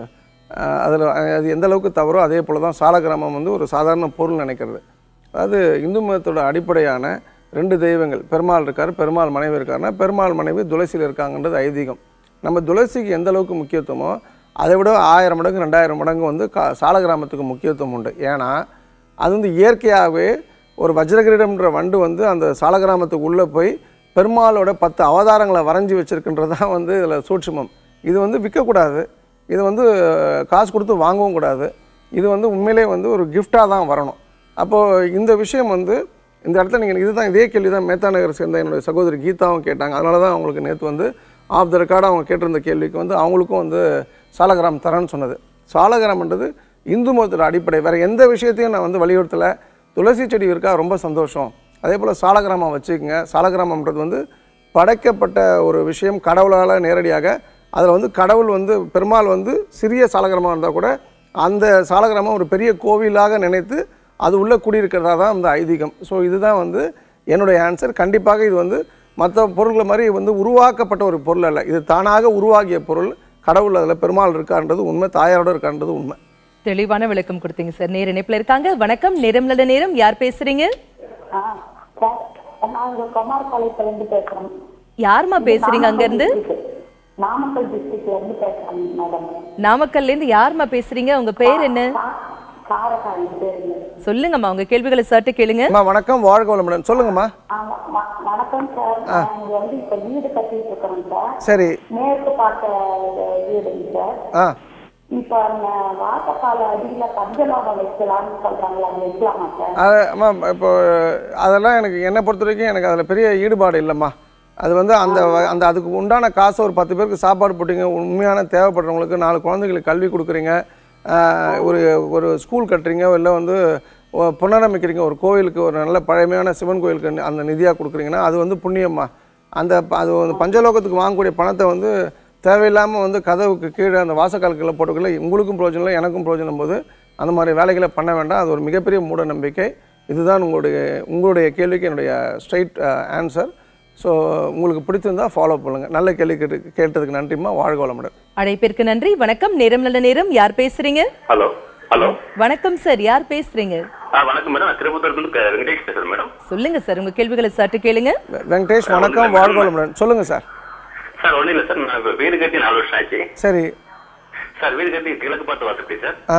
அதில் அது எந்த அளவுக்கு தவறோ அதே போல் தான் சால கிராமம் வந்து ஒரு சாதாரண பொருள் நினைக்கிறது அதாவது இந்து மதத்தோட அடிப்படையான ரெண்டு தெய்வங்கள் பெருமாள் இருக்கார் பெருமாள் மனைவி இருக்காருன்னா பெருமாள் மனைவி துளசியில் இருக்காங்கன்றது ஐதீகம் நம்ம துளசிக்கு எந்த அளவுக்கு முக்கியத்துவமோ அதை விட ஆயிரம் மடங்கு ரெண்டாயிரம் மடங்கு வந்து கா சால கிராமத்துக்கு முக்கியத்துவம் உண்டு ஏன்னா அது வந்து இயற்கையாகவே ஒரு வஜ்ரகிரீடம்ன்ற வண்டு வந்து அந்த சால கிராமத்துக்கு உள்ளே போய் பெருமாளோட பத்து அவதாரங்களை வரைஞ்சி வச்சிருக்கின்றது தான் வந்து இதில் சூட்சுமம் இது வந்து விற்கக்கூடாது இது வந்து காசு கொடுத்து வாங்கவும் கூடாது இது வந்து உண்மையிலே வந்து ஒரு கிஃப்டாக தான் வரணும் அப்போது இந்த விஷயம் வந்து இந்த இடத்துல நீங்கள் இதுதான் இதே கேள்வி தான் மேத்தா நகர் சேர்ந்த என்னுடைய சகோதரி கீதாவும் கேட்டாங்க அதனால தான் அவங்களுக்கு நேற்று வந்து ஆஃப் த ரெக்கார்டு அவங்க கேட்டிருந்த கேள்விக்கு வந்து அவங்களுக்கும் வந்து சாலகிராம் தரேன்னு சொன்னது சாலகிராம்ன்றது இந்து மதத்தோட அடிப்படை வேறு எந்த விஷயத்தையும் நான் வந்து வலியுறுத்தலை துளசி செடி இருக்கா ரொம்ப சந்தோஷம் அதே போல் சாலகிராமம் வச்சுக்கோங்க சாலகிராமம்ன்றது வந்து படைக்கப்பட்ட ஒரு விஷயம் கடவுளால் நேரடியாக அதில் வந்து கடவுள் வந்து பெருமாள் வந்து சிறிய சாலகிராமம் இருந்தால் கூட அந்த சாலகிராமம் ஒரு பெரிய கோவிலாக நினைத்து அது உள்ளே குடியிருக்கிறதா தான் அந்த ஐதீகம் ஸோ இதுதான் வந்து என்னுடைய ஆன்சர் கண்டிப்பாக இது வந்து மற்ற பொருள்களை மாதிரி வந்து உருவாக்கப்பட்ட ஒரு பொருள் அல்ல இது தானாக உருவாகிய பொருள் கடவுள் அதில் பெருமாள் இருக்கான்றது உண்மை தாயாரோட இருக்கான்றது உண்மை தெளிவான விளக்கம் கொடுத்தீங்க சார் நேர இணைப்புல இருக்காங்க வணக்கம் நேரம் நல்ல நேரம் யார் பேசுறீங்க ஆ, சார், நான் இங்க குமார் பாளையத்துல இருந்து பேசுறேன் யாரும்மா பேசுறீங்க அங்க இருந்து நாமக்கல் டிஸ்ட்ரிக்ட்ல இருந்து பேசுறேன் மேடம் நாமக்கல்ல இருந்து யாரும்மா பேசுறீங்க உங்க பேர் என்ன காரக்காரன் பேருங்க சொல்லுங்கம்மா உங்க கேள்விகளை சர்ட்டு கேளுங்க அம்மா வணக்கம் வாழ்க வளமுடன் சொல்லுங்கம்மா ஆமா, வ- வணக்கம் சார் நான் இங்க வந்து இப்ப வீடு கட்டிட்டு இருக்கிறேன் சார் சரி மேற்கு பார்த்த வீடுங்க சார் ஆ இப்ப அந்த வாசக்கால அடியில பஞ்சலோகம் வைக்கலாம்னு சொல்றாங்களா அது வைக்கலாமா சார் அது அம்மா இப்போ அதெல்லாம் எனக்கு என்னை பொறுத்த வரைக்கும் எனக்கு அதில் பெரிய ஈடுபாடு இல்லைம்மா அது வந்து அந்த வ- அந்த அதுக்கு உண்டான காசை ஒரு பத்து பேருக்கு சாப்பாடு போட்டீங்க உண்மையான தேவைப்படுறவங்களுக்கு நாலு குழந்தைங்களுக்கு கல்வி கொடுக்குறீங்க ஆஹ், ஒரு ஒரு ஸ்கூல் கட்டுறீங்க இல்லை வந்து ஒ- புனரமைக்கிறீங்க ஒரு கோவிலுக்கு ஒரு நல்ல பழமையான சிவன் கோயிலுக்கு நி- அந்த நிதியாக கொடுக்குறீங்கன்னா அது வந்து புண்ணியம்மா அந்த ப- அது வந்து பஞ்சலோகத்துக்கு வாங்கக்கூடிய பணத்தை வந்து தேவையில்லாமல் வந்து கதவுக்கு கீழே அந்த வாசக்காலுக்குள்ள போட்டுக்கல உங்களுக்கும் பிரயோஜனம் இல்லை எனக்கும் பிரயோஜனம் போது அந்த மாதிரி வேலைகளை பண்ண வேண்டாம் அது ஒரு மிகப்பெரிய மூட நம்பிக்கை இதுதான் உங்களுடைய உங்களுடைய கேள்விக்கு என்னுடைய ஸ்ட்ரைட் ஆன்சர் ஸோ உங்களுக்கு பிடிச்சிருந்தா ஃபாலோ பண்ணுங்கள் நல்ல கேள்வி கேட்டு கேட்டதுக்கு நன்றிம்மா வாழ்க வளமுடன் அழைப்பிற்கு நன்றி வணக்கம் நேரம் நல்ல நேரம் யார் பேசுறீங்க ஹலோ ஹலோ வணக்கம் சார் யார் பேசுறீங்க ஆ வணக்கம் மேடம் நான் திருப்பத்தூர்லேருந்து க- வெங்கடேஷ் பேசுறேன் மேடம் சொல்லுங்க சார் உங்க கேள்விகளை சர்ட்டு கேளுங்க வெ- வெங்கடேஷ் வணக்கம் வாழ்க வளமுடன் சொல்லுங்கள் சார் சார் ஒன்றும் இல்லை சார் நான் இப்ப வீடு கட்டி நாலு வருஷம் ஆச்சு சரி சார் வீடு கட்டி கிழக்கு பார்த்து வாசப்படி சார் ஆ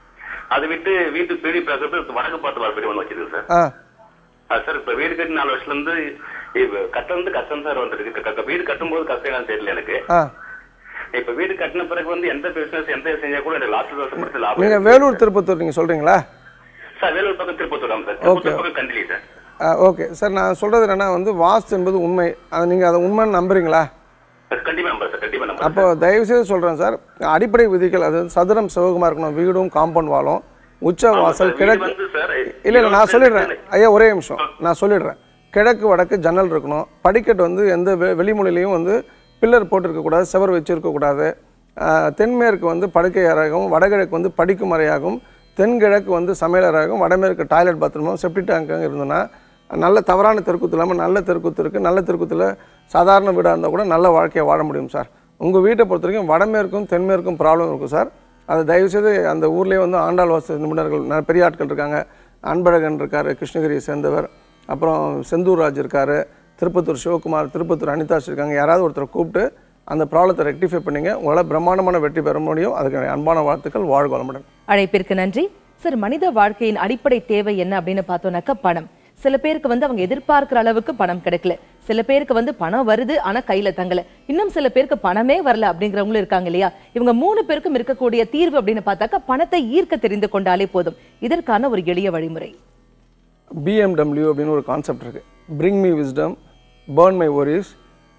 அது விட்டு வீட்டு பீடி பார்க்கறது வடக்கு பார்த்து வாசப்படி ஒன்று வச்சிருக்கு சார் ஆ ஆ, சார் இப்போ வீடு கட்டி நாலு வருஷத்துல இருந்து இப்ப கட்டுறது கஷ்டம் சார் வந்துருக்கு க- க- வீடு கட்டும்போது கஷ்டம் என்னன்னு தெரியல எனக்கு ஆ இப்ப வீடு கட்டின பிறகு வந்து எந்த பிசினஸ் எந்த செஞ்சா கூட எனக்கு லாஸ்ட் வருஷம் மட்டும் லாபம் நீங்கள் வேலூர் திருப்பத்தூர் நீங்கள் சொல்கிறீங்களா சார் வேலூர் பக்கம் திருப்பத்தூர் ஆமாம் சார் திருப்பத்தூர் பக்கம் கண்டிலி சார் ஓகே சார் நான் சொல்கிறது என்னென்னா வந்து வாஸ்து என்பது உண்மை அதை நீங்கள் அதை உண்மைன்னு நம்புறீங்களா சார் கண்டிப்பா நம்பர் சார் கண்டிப்பா நம்பர் அப்போ தயவுசெய்து சொல்கிறேன் சார் அடிப்படை விதிகள் அது சதுரம் சிவகமாக இருக்கணும் வீடும் காம்பவுண்ட் வாலும் உச்ச வாசல் வீடு கிழக்கு வந்து சார் இல்லை இல்லை நான் சொல்லிடுறேன் ஐயா ஒரே நிமிஷம் நான் சொல்லிடுறேன் கிழக்கு வடக்கு ஜன்னல் இருக்கணும் படிக்கட்டு வந்து எந்த வெ வெளிமொழிலையும் வந்து பில்லர் போட்டிருக்கக்கூடாது செவர் வச்சிருக்கக்கூடாது ஆஹ், தென்மேற்கு வந்து படுக்கை அறையாகவும் வடகிழக்கு வந்து படிக்கும் அறையாகவும் தென்கிழக்கு வந்து சமையலறையாகவும் வடமேற்கு டாய்லெட் பாத்ரூமும் செப்டி டேங்கும் இருந்ததுன்னா நல்ல தவறான தெருக்கூத்து இல்லாமல் நல்ல தெருக்கூத்து இருக்குது நல்ல தெருக்கூத்தில் சாதாரண வீடாக இருந்தால் கூட நல்ல வாழ்க்கையை வாழ முடியும் சார் உங்கள் வீட்டை பொறுத்த வரைக்கும் வடமேற்கும் தென்மேற்கும் ப்ராப்ளம் இருக்கும் சார் அது தயவுசெய்து அந்த ஊர்லேயே வந்து ஆண்டாள் வாச நிபுணர்கள் நிறைய பெரிய ஆட்கள் இருக்காங்க அன்பழகன் இருக்கார் கிருஷ்ணகிரியை சேர்ந்தவர் அப்புறம் செந்தூர் ராஜ் இருக்கார் திருப்பத்தூர் சிவகுமார் திருப்பத்தூர் அனிதாஸ் இருக்காங்க யாராவது ஒருத்தரை கூப்பிட்டு அந்த ப்ராப்ளத்தை ரெக்டிஃபை பண்ணீங்க உங்களால் பிரம்மாண்டமான வெற்றி பெற முடியும் அதுக்கு என்னுடைய அன்பான வாழ்த்துக்கள் வாழ்க வளமுடன் அழைப்பிற்கு நன்றி சார் மனித வாழ்க்கையின் அடிப்படை தேவை என்ன அப்படின்னு பார்த்தோம்னாக்க பணம் சில பேருக்கு வந்து அவங்க எதிர்பார்க்கிற அளவுக்கு பணம் கிடைக்கல சில பேருக்கு வந்து பணம் வருது ஆனா கையில தங்கல இன்னும் சில பேருக்கு பணமே வரல அப்படிங்கிறவங்களும் இருக்காங்க இல்லையா இவங்க மூணு பேருக்கும் இருக்கக்கூடிய தீர்வு அப்படின்னு பார்த்தாக்கா பணத்தை ஈர்க்க தெரிந்து கொண்டாலே போதும் இதற்கான ஒரு எளிய வழிமுறை பிஎம்டபிள்யூ அப்படின்னு ஒரு கான்செப்ட் இருக்குது bring me wisdom burn my worries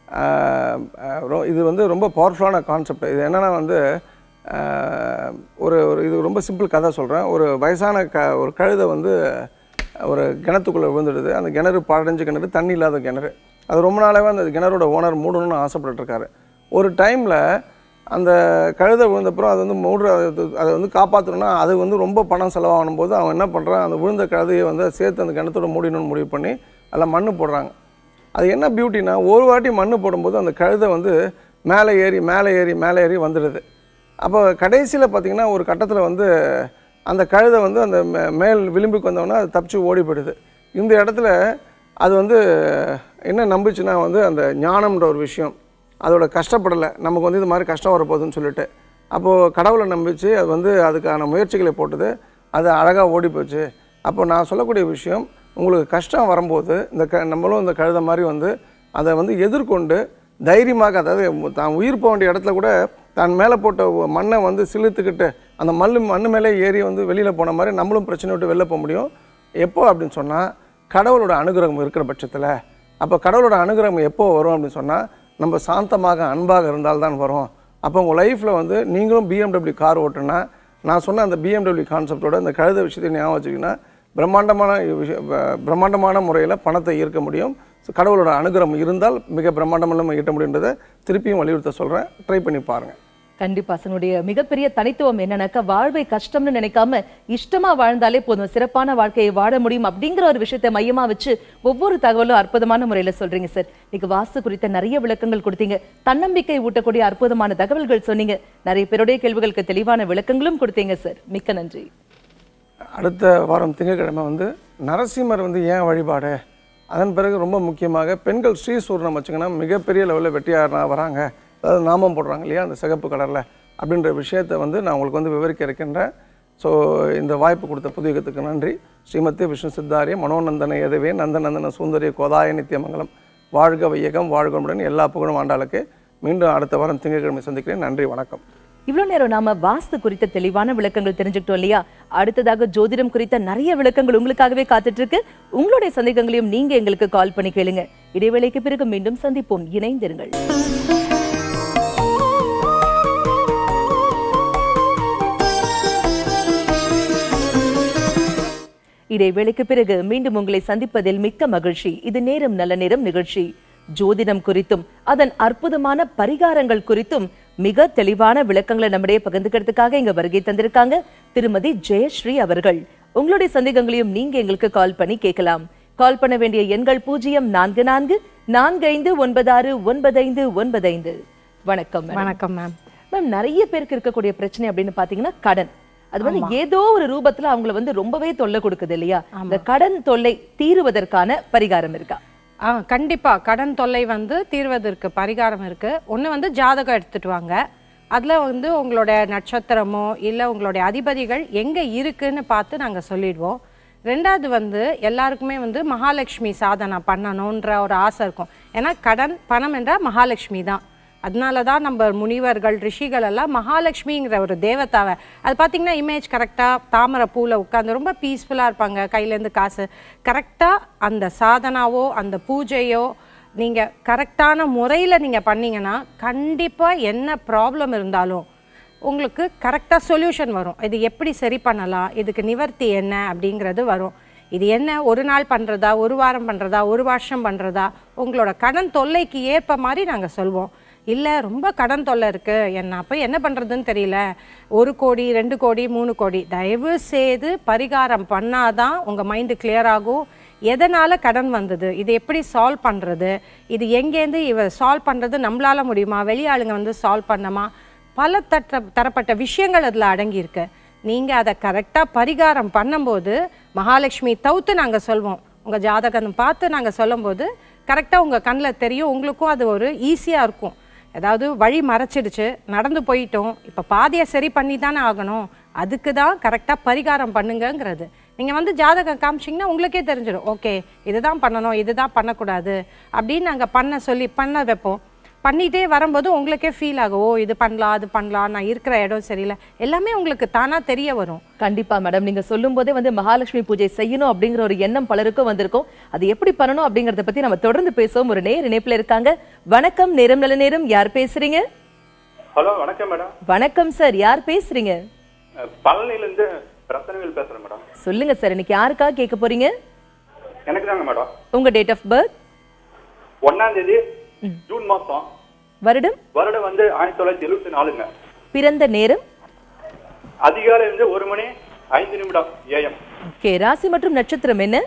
இது வந்து ரொம்ப பவர்ஃபுல்லான கான்செப்ட் இது என்னென்னா வந்து ஆஹ், ஒரு ஒரு இது ரொம்ப சிம்பிள் கதை சொல்கிறேன் ஒரு வயசான க ஒரு கழுதை வந்து ஒரு கிணத்துக்குள்ளே விழுந்துடுது அந்த கிணறு படைஞ்ச கிணறு தண்ணி இல்லாத கிணறு அது ரொம்ப நாளாகவே அந்த கிணறோட ஓனர் மூடணும்னு ஆசைப்பட்டுருக்காரு ஒரு டைமில் அந்த கழுதை விழுந்தப்புறம் அது வந்து மூடுற அது- அதை வந்து காப்பாற்றணும்னா அது வந்து ரொம்ப பணம் செலவாகும் போது அவன் என்ன பண்ணுறான் அந்த விழுந்த கழுதையை வந்து சேர்த்து அந்த கிணத்தோட மூடிடணும்னு முடிவு பண்ணி அதில் மண் போடுறாங்க அது என்ன பியூட்டினா ஒரு வாட்டி மண் போடும்போது அந்த கழுதை வந்து மேலே ஏறி மேலே ஏறி மேலே ஏறி வந்துடுது அப்போ கடைசியில் பார்த்தீங்கன்னா ஒரு கட்டத்தில் வந்து அந்த கழுதை வந்து அந்த மே- மேல் விளிம்புக்கு வந்தோடனே அது தப்பிச்சு ஓடி போயிடுது இந்த இடத்துல அது வந்து என்ன நம்புச்சுன்னா வந்து அந்த ஞானம்ன்ற ஒரு விஷயம் அதோட கஷ்டப்படலை நமக்கு வந்து இது மாதிரி கஷ்டம் வரப்போகுதுன்னு சொல்லிட்டு அப்போது கடவுளை நம்பிச்சு அது வந்து அதுக்கான முயற்சிகளை போட்டது அது அழகாக ஓடி போச்சு அப்போ நான் சொல்லக்கூடிய விஷயம் உங்களுக்கு கஷ்டம் வரும்போது இந்த க நம்மளும் இந்த கழுதை மாதிரி வந்து அதை வந்து எதிர்கொண்டு தைரியமாக அதாவது தான் உயிர் போக வேண்டிய இடத்துல கூட தான் மேலே போட்ட ஒ- மண்ணை வந்து சிலுத்துக்கிட்டு அந்த மண் மண் மேலே ஏறி வந்து வெளியில் போன மாதிரி நம்மளும் பிரச்சனை விட்டு வெளில போக முடியும் எப்போ அப்படின்னு சொன்னால் கடவுளோட அனுகிரகம் இருக்கிற பட்சத்தில் அப்போ கடவுளோட அனுகிரகம் எப்போ வரும் அப்படின்னு சொன்னால் நம்ம சாந்தமாக அன்பாக இருந்தால்தான் வரும் அப்போ உங்கள் லைஃப்பில் வந்து நீங்களும் பிஎம்டபிள்யூ கார் ஓட்டுனா நான் சொன்ன அந்த பிஎம்டபிள்யூ கான்செப்டோட இந்த கழுத விஷயத்தை ஞாபகம் வச்சுக்கிங்கன்னா பிரம்மாண்டமான விஷயம் ப- பிரம்மாண்டமான முறையில் பணத்தை ஈர்க்க முடியும் ஸோ கடவுளோட அனுகிரகம் இருந்தால் மிக பிரம்மாண்டமாக நம்ம ஈட்ட முடியுன்றதை திருப்பியும் வலியுறுத்த சொல்கிறேன் ட்ரை பண்ணி பாருங்கள் கண்டிப்பா சனுடைய மிகப்பெரிய தனித்துவம் என்னன்னாக்கா வாழ்வை கஷ்டம்னு நினைக்காம இஷ்டமா வாழ்ந்தாலே போதும் சிறப்பான வாழ்க்கையை வாழ முடியும் அப்படிங்கிற ஒரு விஷயத்தை மையமா வச்சு ஒவ்வொரு தகவலும் அற்புதமான முறையில சொல்றீங்க சார் இன்னைக்கு வாஸ்து குறித்த நிறைய விளக்கங்கள் கொடுத்தீங்க தன்னம்பிக்கை ஊட்டக்கூடிய அற்புதமான தகவல்கள் சொன்னீங்க நிறைய பேருடைய கேள்விகளுக்கு தெளிவான விளக்கங்களும் கொடுத்தீங்க சார் மிக்க நன்றி அடுத்த வாரம் திங்கட்கிழமை வந்து நரசிம்மர் வந்து ஏன் வழிபாடு அதன் பிறகு ரொம்ப முக்கியமாக பெண்கள் ஸ்ரீசூர்ணம் வச்சுங்கன்னா மிகப்பெரிய லெவலில் வெற்றியாரனா வராங்க அதாவது நாமம் போடுறாங்க இல்லையா அந்த சிகப்பு கலரில் அப்படின்ற விஷயத்தை வந்து நான் உங்களுக்கு வந்து விவரிக்க இருக்கின்றேன் ஸோ இந்த வாய்ப்பு கொடுத்த புதியகத்துக்கு நன்றி ஸ்ரீமதி விஷ்ணு சித்தாரிய மனோநந்தன எதவே நந்தநந்தன சுந்தரிய கோதாய நித்தியமங்கலம் வாழ்க வையகம் வாழ்கமுடன் எல்லா புகழும் ஆண்டாளுக்கு மீண்டும் அடுத்த வாரம் திங்கட்கிழமை சந்திக்கிறேன் நன்றி வணக்கம் இவ்வளவு நேரம் நாம வாஸ்து குறித்த தெளிவான விளக்கங்கள் தெரிஞ்சுக்கிட்டோம் இல்லையா அடுத்ததாக ஜோதிடம் குறித்த நிறைய விளக்கங்கள் உங்களுக்காகவே காத்துட்டு இருக்கு உங்களுடைய சந்தேகங்களையும் நீங்க எங்களுக்கு கால் பண்ணி கேளுங்க இடைவேளைக்கு பிறகு மீண்டும் சந்திப்போம் இணைந்திருங்கள் இடைவேளைக்கு பிறகு மீண்டும் உங்களை சந்திப்பதில் மிக்க மகிழ்ச்சி இது நேரம் நல்ல நேரம் நிகழ்ச்சி ஜோதிடம் குறித்தும் அதன் அற்புதமான பரிகாரங்கள் குறித்தும் மிக தெளிவான விளக்கங்களை நம்மிடையே பகிர்ந்துக்கிறதுக்காக இங்க வருகை தந்திருக்காங்க திருமதி ஜெயஸ்ரீ அவர்கள் உங்களுடைய சந்தேகங்களையும் நீங்க எங்களுக்கு கால் பண்ணி கேட்கலாம் கால் பண்ண வேண்டிய எண்கள் பூஜ்ஜியம் நான்கு நான்கு நான்கு ஐந்து ஒன்பது ஆறு ஒன்பதைந்து ஒன்பதைந்து வணக்கம் madam. வணக்கம் மேம் மேம் நிறைய பேருக்கு இருக்கக்கூடிய பிரச்சனை அப்படின்னு பாத்தீங்கன்னா கடன் அது வந்து ஏதோ ஒரு ரூபத்துல அவங்கள வந்து ரொம்பவே தொல்லை கொடுக்குது இல்லையா இந்த கடன் தொல்லை தீருவதற்கான பரிகாரம் இருக்கா ஆ கண்டிப்பா கடன் தொல்லை வந்து தீர்வதற்கு பரிகாரம் இருக்கு ஒன்று வந்து ஜாதகம் எடுத்துட்டு வாங்க அதுல வந்து உங்களோட நட்சத்திரமோ இல்லை உங்களுடைய அதிபதிகள் எங்க இருக்குன்னு பார்த்து நாங்க சொல்லிடுவோம் ரெண்டாவது வந்து எல்லாருக்குமே வந்து மகாலட்சுமி சாதனை பண்ணணுன்ற ஒரு ஆசை இருக்கும் ஏன்னா கடன் பணம் என்றால் மகாலட்சுமி தான் அதனால தான் நம்ம முனிவர்கள் ரிஷிகள் எல்லாம் மகாலட்சுமிங்கிற ஒரு தேவதாவை அது பார்த்தீங்கன்னா இமேஜ் கரெக்டாக தாமரை பூவில் உட்காந்து ரொம்ப பீஸ்ஃபுல்லாக இருப்பாங்க கையிலேருந்து காசு கரெக்டாக அந்த சாதனாவோ அந்த பூஜையோ நீங்கள் கரெக்டான முறையில் நீங்கள் பண்ணீங்கன்னா கண்டிப்பாக என்ன ப்ராப்ளம் இருந்தாலும் உங்களுக்கு கரெக்டாக சொல்யூஷன் வரும் இது எப்படி சரி பண்ணலாம் இதுக்கு நிவர்த்தி என்ன அப்படிங்கிறது வரும் இது என்ன ஒரு நாள் பண்ணுறதா ஒரு வாரம் பண்ணுறதா ஒரு வருஷம் பண்ணுறதா உங்களோட கடன் தொல்லைக்கு ஏற்ப மாதிரி நாங்கள் சொல்வோம் இல்லை ரொம்ப கடன் தொல்லை இருக்குது என்ன அப்போ என்ன பண்ணுறதுன்னு தெரியல ஒரு கோடி ரெண்டு கோடி மூணு கோடி தயவு செய்து பரிகாரம் பண்ணாதான் உங்கள் மைண்டு clear ஆகும் எதனால் கடன் வந்தது இது எப்படி சால்வ் பண்ணுறது இது எங்கேருந்து இவ சால்வ் பண்ணுறது நம்மளால முடியுமா வெளியாளுங்க வந்து சால்வ் பண்ணமா பல தட்ட தரப்பட்ட விஷயங்கள் அதில் அடங்கியிருக்கு நீங்கள் அதை கரெக்டாக பரிகாரம் பண்ணும்போது மகாலட்சுமி தவிர்த்து நாங்கள் சொல்வோம் உங்கள் ஜாதகம் பார்த்து நாங்கள் சொல்லும்போது கரெக்டாக உங்கள் கண்ணில் தெரியும் உங்களுக்கும் அது ஒரு ஈஸியாக இருக்கும் ஏதாவது வழி மறைச்சிடுச்சு நடந்து போயிட்டோம் இப்போ பாதியை சரி பண்ணி தானே ஆகணும் அதுக்கு தான் கரெக்டாக பரிகாரம் பண்ணுங்கங்கிறது நீங்கள் வந்து ஜாதகம் காமிச்சிங்கன்னா உங்களுக்கே தெரிஞ்சிடும் ஓகே இதுதான் பண்ணணும் இதுதான் பண்ணக்கூடாது அப்படின்னு நாங்கள் பண்ண சொல்லி பண்ண வைப்போம் பண்ணிகிட்டே வரும்போது உங்களுக்கே ஃபீல் ஆகும் ஓ இது பண்ணலாம் அது பண்ணலாம் நான் இருக்கிற இடம் சரியில்லை எல்லாமே உங்களுக்கு தானாக தெரிய வரும் கண்டிப்பா மேடம் நீங்க சொல்லும் போதே வந்து மகாலட்சுமி பூஜை செய்யணும் அப்படிங்கிற ஒரு எண்ணம் பலருக்கும் வந்திருக்கும் அது எப்படி பண்ணணும் அப்படிங்கறத பத்தி நம்ம தொடர்ந்து பேசுவோம் ஒரு நேர் இணைப்புல இருக்காங்க வணக்கம் நேரம் நல்ல நேரம் யார் பேசுறீங்க ஹலோ வணக்கம் மேடம் வணக்கம் சார் யார் பேசுறீங்க பழனில இருந்து ரத்தனவேல் பேசுறேன் மேடம் சொல்லுங்க சார் இன்னைக்கு யாருக்காக கேட்க போறீங்க எனக்கு தாங்க மேடம் உங்க டேட் ஆஃப் பர்த் ஒன்னாம் தேதி ஜூன் மாசம் வருடம் வருடம் வந்து ஆயிரத்தி தொள்ளாயிரத்தி எழுபத்தி நாலுங்க பிறந்த நேரம் அதிகாலை வந்து ஒரு மணி ஐந்து நிமிடம் ஏஎம் ஓகே ராசி மற்றும் நட்சத்திரம் என்ன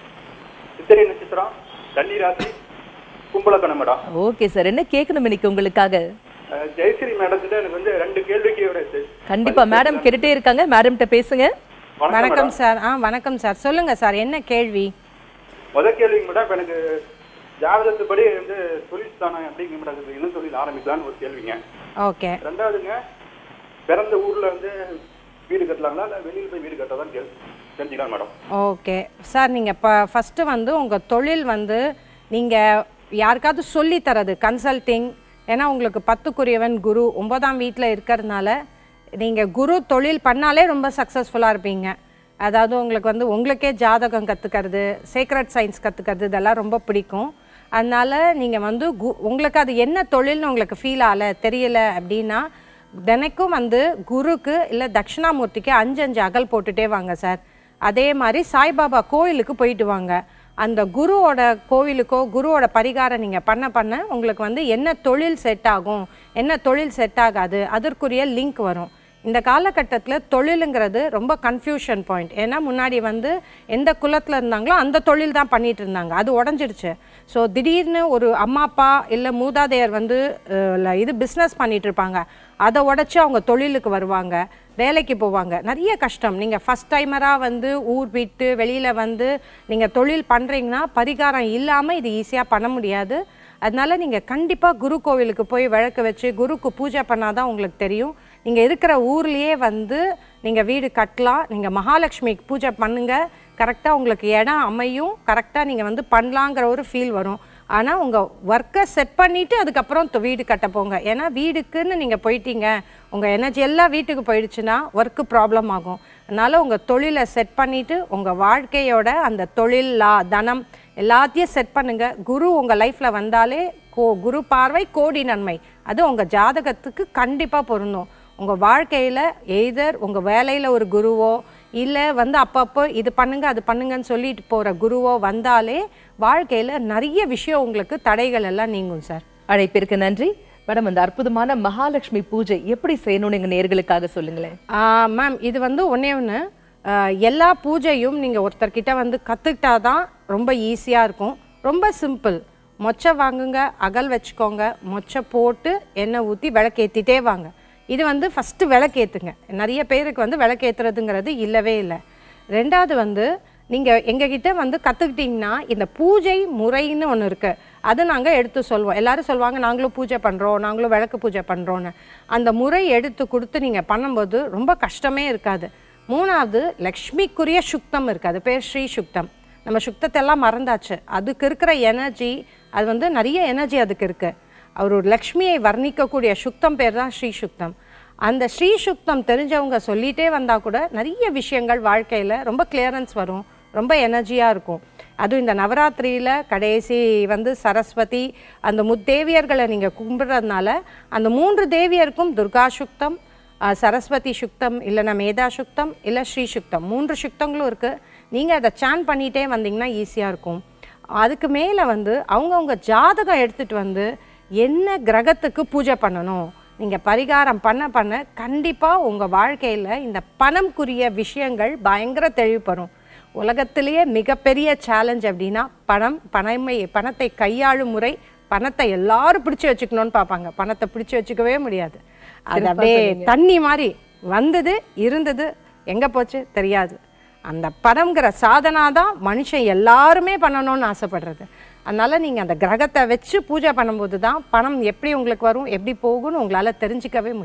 சித்திரை நட்சத்திரம் கன்னி ராசி கும்பலக்கணம் மேடம் ஓகே சார் என்ன கேட்கணும் இன்னைக்கு உங்களுக்காக அஹ், ஜெயஸ்ரீ மேடத்துல எனக்கு வந்து ரெண்டு கேள்விக்கு ஒரு இது. கண்டிப்பா மேடம் கேட்டுட்டே இருக்காங்க மேடம்கிட்ட பேசுங்க வணக்கம் வணக்கம் மேடம் சார் ஆ வணக்கம் சார் சொல்லுங்கள் சார் என்ன கேள்வி முதல் கேள்விங்க மேடம் இப்ப எனக்கு ஜாதகத்துப்படி வந்து தொழில் ஸ்தானம் அப்படிங்க மேடம் இது என்ன தொழில் ஆரம்பிக்கலாம்னு ஒரு கேள்விங்க ஓகே ரெண்டாவதுங்க பிறந்த ஊர்ல வந்து வீடு கட்டலாங்களா இல்ல வெளியில போய் வீடு கட்டதான் கேள்வி தெரிஞ்சுக்கலாம் மேடம் ஓகே சார் நீங்கள் இப்போ ஃபஸ்ட்டு வந்து உங்கள் தொழில் வந்து நீங்கள் யாருக்காவது சொல்லி தரது கன்சல்டிங் ஏன்னா உங்களுக்கு பத்துக்குரியவன் குரு ஒன்பதாம் வீட்டில் இருக்கிறதுனால நீங்கள் குரு தொழில் பண்ணாலே ரொம்ப சக்ஸஸ்ஃபுல்லாக இருப்பீங்க அதாவது உங்களுக்கு வந்து உங்களுக்கே ஜாதகம் கற்றுக்கிறது சீக்ரெட் சயின்ஸ் கற்றுக்கிறது இதெல்லாம் ரொம்ப பிடிக்கும் அதனால் நீங்கள் வந்து கு உங்களுக்கு அது என்ன தொழில்னு உங்களுக்கு ஃபீல் ஆகலை தெரியல அப்படின்னா தினைக்கும் வந்து குருக்கு இல்லை தட்சிணாமூர்த்திக்கு அஞ்சு அஞ்சு அகல் போட்டுட்டே வாங்க சார் அதே மாதிரி சாய்பாபா கோயிலுக்கு போயிட்டு வாங்க அந்த குருவோட கோவிலுக்கோ குருவோட பரிகாரம் நீங்கள் பண்ண பண்ண உங்களுக்கு வந்து என்ன தொழில் செட் ஆகும் என்ன தொழில் செட் ஆகாது அதற்குரிய லிங்க் வரும் இந்த காலகட்டத்தில் தொழிலுங்கிறது ரொம்ப கன்ஃபியூஷன் பாயிண்ட் ஏன்னா முன்னாடி வந்து எந்த குலத்தில் இருந்தாங்களோ அந்த தொழில் தான் பண்ணிட்டு இருந்தாங்க அது உடஞ்சிடுச்சு ஸோ திடீர்னு ஒரு அம்மா அப்பா இல்லை மூதாதையர் வந்து அஹ், ல- இது பிஸ்னஸ் பண்ணிட்டு இருப்பாங்க அதை உடச்சி அவங்க தொழிலுக்கு வருவாங்க வேலைக்கு போவாங்க நிறைய கஷ்டம் நீங்கள் ஃபஸ்ட் டைமராக வந்து ஊர் விட்டு வெளியில் வந்து நீங்கள் தொழில் பண்ணுறீங்கன்னா பரிகாரம் இல்லாமல் இது ஈஸியாக பண்ண முடியாது அதனால நீங்கள் கண்டிப்பாக குரு கோவிலுக்கு போய் விளக்கு வச்சு குருக்கு பூஜை பண்ணாதான் உங்களுக்கு தெரியும் நீங்கள் இருக்கிற ஊர்லேயே வந்து நீங்கள் வீடு கட்டலாம் நீங்கள் மகாலட்சுமிக்கு பூஜை பண்ணுங்க கரெக்டாக உங்களுக்கு இடம் அமையும் கரெக்டாக நீங்கள் வந்து பண்ணலாங்கிற ஒரு ஃபீல் வரும் ஆனால் உங்கள் ஒர்க்கை செட் பண்ணிவிட்டு அதுக்கப்புறம் தொ- வீடு கட்ட போங்க ஏன்னா வீடுக்குன்னு நீங்கள் போயிட்டீங்க உங்கள் எனர்ஜி எல்லாம் வீட்டுக்கு போயிடுச்சுன்னா ஒர்க்கு ப்ராப்ளம் ஆகும் அதனால் உங்கள் தொழிலை செட் பண்ணிவிட்டு உங்கள் வாழ்க்கையோட அந்த தொழில் லா தனம் எல்லாத்தையும் செட் பண்ணுங்க குரு உங்கள் லைஃப்பில் வந்தாலே கோ குரு பார்வை கோடி நன்மை அது உங்கள் ஜாதகத்துக்கு கண்டிப்பாக பொருந்தும் உங்கள் வாழ்க்கையில் எய்தர் உங்கள் வேலையில் ஒரு குருவோ இல்லை வந்து அப்பப்போ இது பண்ணுங்க அது பண்ணுங்கன்னு சொல்லிட்டு போகிற குருவோ வந்தாலே வாழ்க்கையில் நிறைய விஷயம் உங்களுக்கு தடைகள் எல்லாம் நீங்கும் சார் அழைப்பிற்கு நன்றி மேடம் அந்த அற்புதமான மகாலட்சுமி பூஜை எப்படி செய்யணும்னு எங்க நேர்களுக்காக சொல்லுங்களேன் மேம் இது வந்து ஒன்றே ஒன்று எல்லா பூஜையும் நீங்கள் ஒருத்தர்கிட்ட வந்து கற்றுக்கிட்டா தான் ரொம்ப ஈஸியாக இருக்கும் ரொம்ப சிம்பிள் மொச்சை வாங்குங்க அகல் வச்சுக்கோங்க மொச்சை போட்டு எண்ணெய் ஊற்றி விளக்கேற்றிட்டே வாங்க இது வந்து ஃபஸ்ட்டு விளக்கேற்றுங்க நிறைய பேருக்கு வந்து விளக்கேற்றுறதுங்கிறது இல்லவே இல்லை ரெண்டாவது வந்து நீங்கள் எங்ககிட்ட வந்து கற்றுக்கிட்டிங்கன்னா இந்த பூஜை முறைன்னு ஒன்று இருக்குது அது நாங்கள் எடுத்து சொல்வோம் எல்லாரும் சொல்லுவாங்க நாங்களும் பூஜை பண்ணுறோம் நாங்களும் விளக்கு பூஜை பண்ணுறோன்னு அந்த முறை எடுத்து கொடுத்து நீங்கள் பண்ணும்போது ரொம்ப கஷ்டமே இருக்காது மூணாவது லக்ஷ்மிக்குரிய சுக்தம் இருக்குது அது பேர் ஸ்ரீ சுக்தம் நம்ம சுக்தத்தை எல்லாம் மறந்தாச்சு அதுக்கு இருக்கிற எனர்ஜி அது வந்து நிறைய எனர்ஜி அதுக்கு இருக்குது அவர் ஒரு லக்ஷ்மியை வர்ணிக்கக்கூடிய சுக்தம் பேர் தான் ஸ்ரீ சுக்தம் அந்த ஸ்ரீ சுக்தம் தெரிஞ்சவங்க சொல்லிகிட்டே வந்தால் கூட நிறைய விஷயங்கள் வாழ்க்கையில் ரொம்ப கிளியரன்ஸ் வரும் ரொம்ப எனர்ஜியாக இருக்கும் அதுவும் இந்த நவராத்திரியில் கடைசி வந்து சரஸ்வதி அந்த முத்தேவியர்களை நீங்கள் கும்பிட்றதுனால அந்த மூன்று தேவியருக்கும் துர்கா சுக்தம் அஹ், சரஸ்வதி சுக்தம் இல்லைன்னா மேதா சுக்தம் இல்லை ஸ்ரீ சுக்தம் மூன்று சுக்தங்களும் இருக்குது நீங்கள் அதை சான் பண்ணிகிட்டே வந்தீங்கன்னா ஈஸியாக இருக்கும் அதுக்கு மேலே வந்து அவங்கவுங்க ஜாதகம் எடுத்துகிட்டு வந்து என்ன கிரகத்துக்கு பூஜை பண்ணணும் நீங்கள் பரிகாரம் பண்ண பண்ண கண்டிப்பாக உங்கள் வாழ்க்கையில் இந்த பணம்குரிய விஷயங்கள் பயங்கர தெளிவுபடும் உலகத்திலேயே மிகப்பெரிய சேலஞ்ச் அப்படின்னா பணம் பணமை பணத்தை கையாளும் முறை பணத்தை எல்லாரும் பிடிச்சு வச்சுக்கணும்னு பார்ப்பாங்க பணத்தை பிடிச்சு வச்சுக்கவே முடியாது அது சிறப்பா அப்படியே சொன்னீங்க. தண்ணி மாதிரி வந்தது இருந்தது எங்கே போச்சு தெரியாது அந்த பணம்ங்கிற சாதனா தான் மனுஷன் எல்லாருமே பண்ணணும்னு ஆசைப்படுறது அதனால நீங்கள் அந்த கிரகத்தை வச்சு பூஜை பண்ணும்போது தான் பணம் எப்படி உங்களுக்கு வரும் எப்படி போகும்னு உங்களால் தெரிஞ்சுக்கவே முடியும்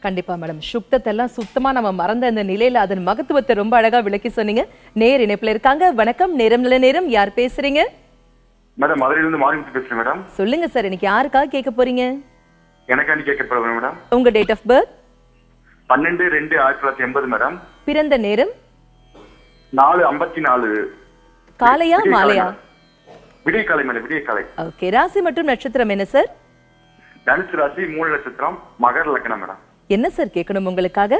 கண்டிப்பா மேடம் சுத்தத்தை எல்லாம் சுத்தமா நம்ம மறந்த இந்த நிலையில அதன் மகத்துவத்தை ரொம்ப அழகா விளக்கி சொன்னீங்க நேர் இணைப்புல இருக்காங்க வணக்கம் நேரம் நல்ல நேரம் யார் பேசுறீங்க மேடம் மதுரையிலிருந்து மாரிமுத்து பேசுறேன் மேடம் சொல்லுங்க சார் இன்னைக்கு யாருக்காக கேட்க போறீங்க எனக்காண்டி கேட்க போறேன் மேடம் உங்க டேட் ஆஃப் பர்த் பன்னெண்டு ரெண்டு ஆயிரத்தி தொள்ளாயிரத்தி எண்பது மேடம் பிறந்த நேரம் நாலு ஐம்பத்தி நாலு காலையா விடிய காலை மாலையா மேடம். விடிய காலை மேடம் விடிய காலை ஓகே ராசி மற்றும் நட்சத்திரம் என்ன சார் தனுசு ராசி மூணு நட்சத்திரம் மகர லக்னம் மேடம் என்ன சார் கேட்கணும் உங்களுக்காக